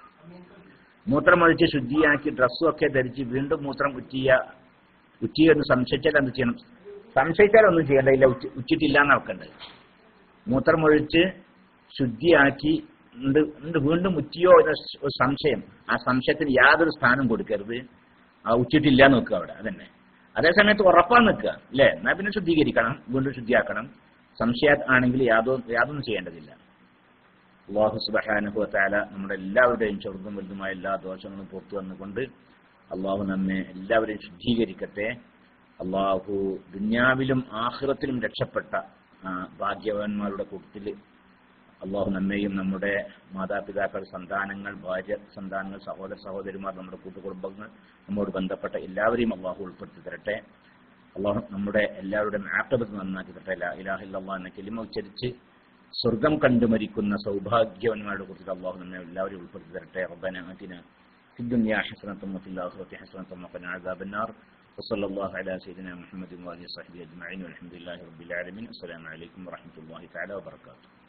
മൂത്രമൊഴിച്ച് ശുദ്ധിയാക്കി ഡ്രസ്സും ഒക്കെ ധരിച്ച് വീണ്ടും മൂത്രം ഉറ്റിയ ഉറ്റിയെന്ന് സംശയിച്ചാൽ എന്ത് ചെയ്യണം സംശയിച്ചാൽ ഒന്നും ചെയ്യണ്ട ഇല്ല ഉച്ച ഉച്ചിട്ടില്ല എന്നവർക്കുണ്ട് മൂത്രമൊഴിച്ച് ശുദ്ധിയാക്കി ഉണ്ട് ഉണ്ട് വീണ്ടും ഉറ്റിയോ എന്ന സ് ഒരു സംശയം ആ സംശയത്തിന് യാതൊരു സ്ഥാനം കൊടുക്കരുത് ആ ഉച്ചിട്ടില്ല എന്ന് വെക്കുക അവിടെ അതന്നെ അതേസമയത്ത് ഉറപ്പാൻ നിൽക്കുക അല്ലേ എന്നാ പിന്നെ ശുദ്ധീകരിക്കണം വീണ്ടും ശുദ്ധിയാക്കണം സംശയ ആണെങ്കിൽ യാതൊന്നും യാതൊന്നും ചെയ്യേണ്ടതില്ല അള്ളാഹു സുബഹാനുഹു താല നമ്മുടെ എല്ലാവരുടെയും ചെറുതും വലുതുമായ എല്ലാ ദോഷങ്ങളും പുറത്തു വന്നുകൊണ്ട് അള്ളാഹു നമ്മെ എല്ലാവരെയും ശുദ്ധീകരിക്കട്ടെ അള്ളാഹു ദുന്യാവിലും ആഹ്റത്തിലും രക്ഷപ്പെട്ട ആ, ഭാഗ്യവാന്മാരുടെ കൂട്ടത്തിൽ അള്ളാഹു നമ്മെയും നമ്മുടെ മാതാപിതാക്കൾ സന്താനങ്ങൾ ഭാര്യ സന്താനങ്ങൾ സഹോദര സഹോദരിമാർ നമ്മുടെ കൂട്ടുകുടുംബങ്ങൾ നമ്മോട് ബന്ധപ്പെട്ട എല്ലാവരെയും അള്ളാഹു ഉൾപ്പെടുത്തി തരട്ടെ അള്ളാഹു നമ്മുടെ എല്ലാവരുടെയും ആക്കബത്ത് നന്നാക്കി തരട്ടെ ലാ ഇലാഹ ഇല്ലല്ലാഹ് എന്ന കെലിമ ഉച്ചരിച്ച് സ്വർഗം കണ്ടു മരിക്കുന്ന സൗഭാഗ്യവന്മാരുടെ കുറിച്ച് അള്ളാഹു നമ്മെ എല്ലാവരും ഉൾപ്പെടുത്തി തരട്ടെ റബ്ബന ആതിന في الدنيا حسنة وفي الآخرة حسنة وقنا عذاب النار وصلى الله على سيدنا محمد وآله وصحبه أجمعين والحمد لله رب العالمين السلام عليكم ورحمة الله تعالى وبركاته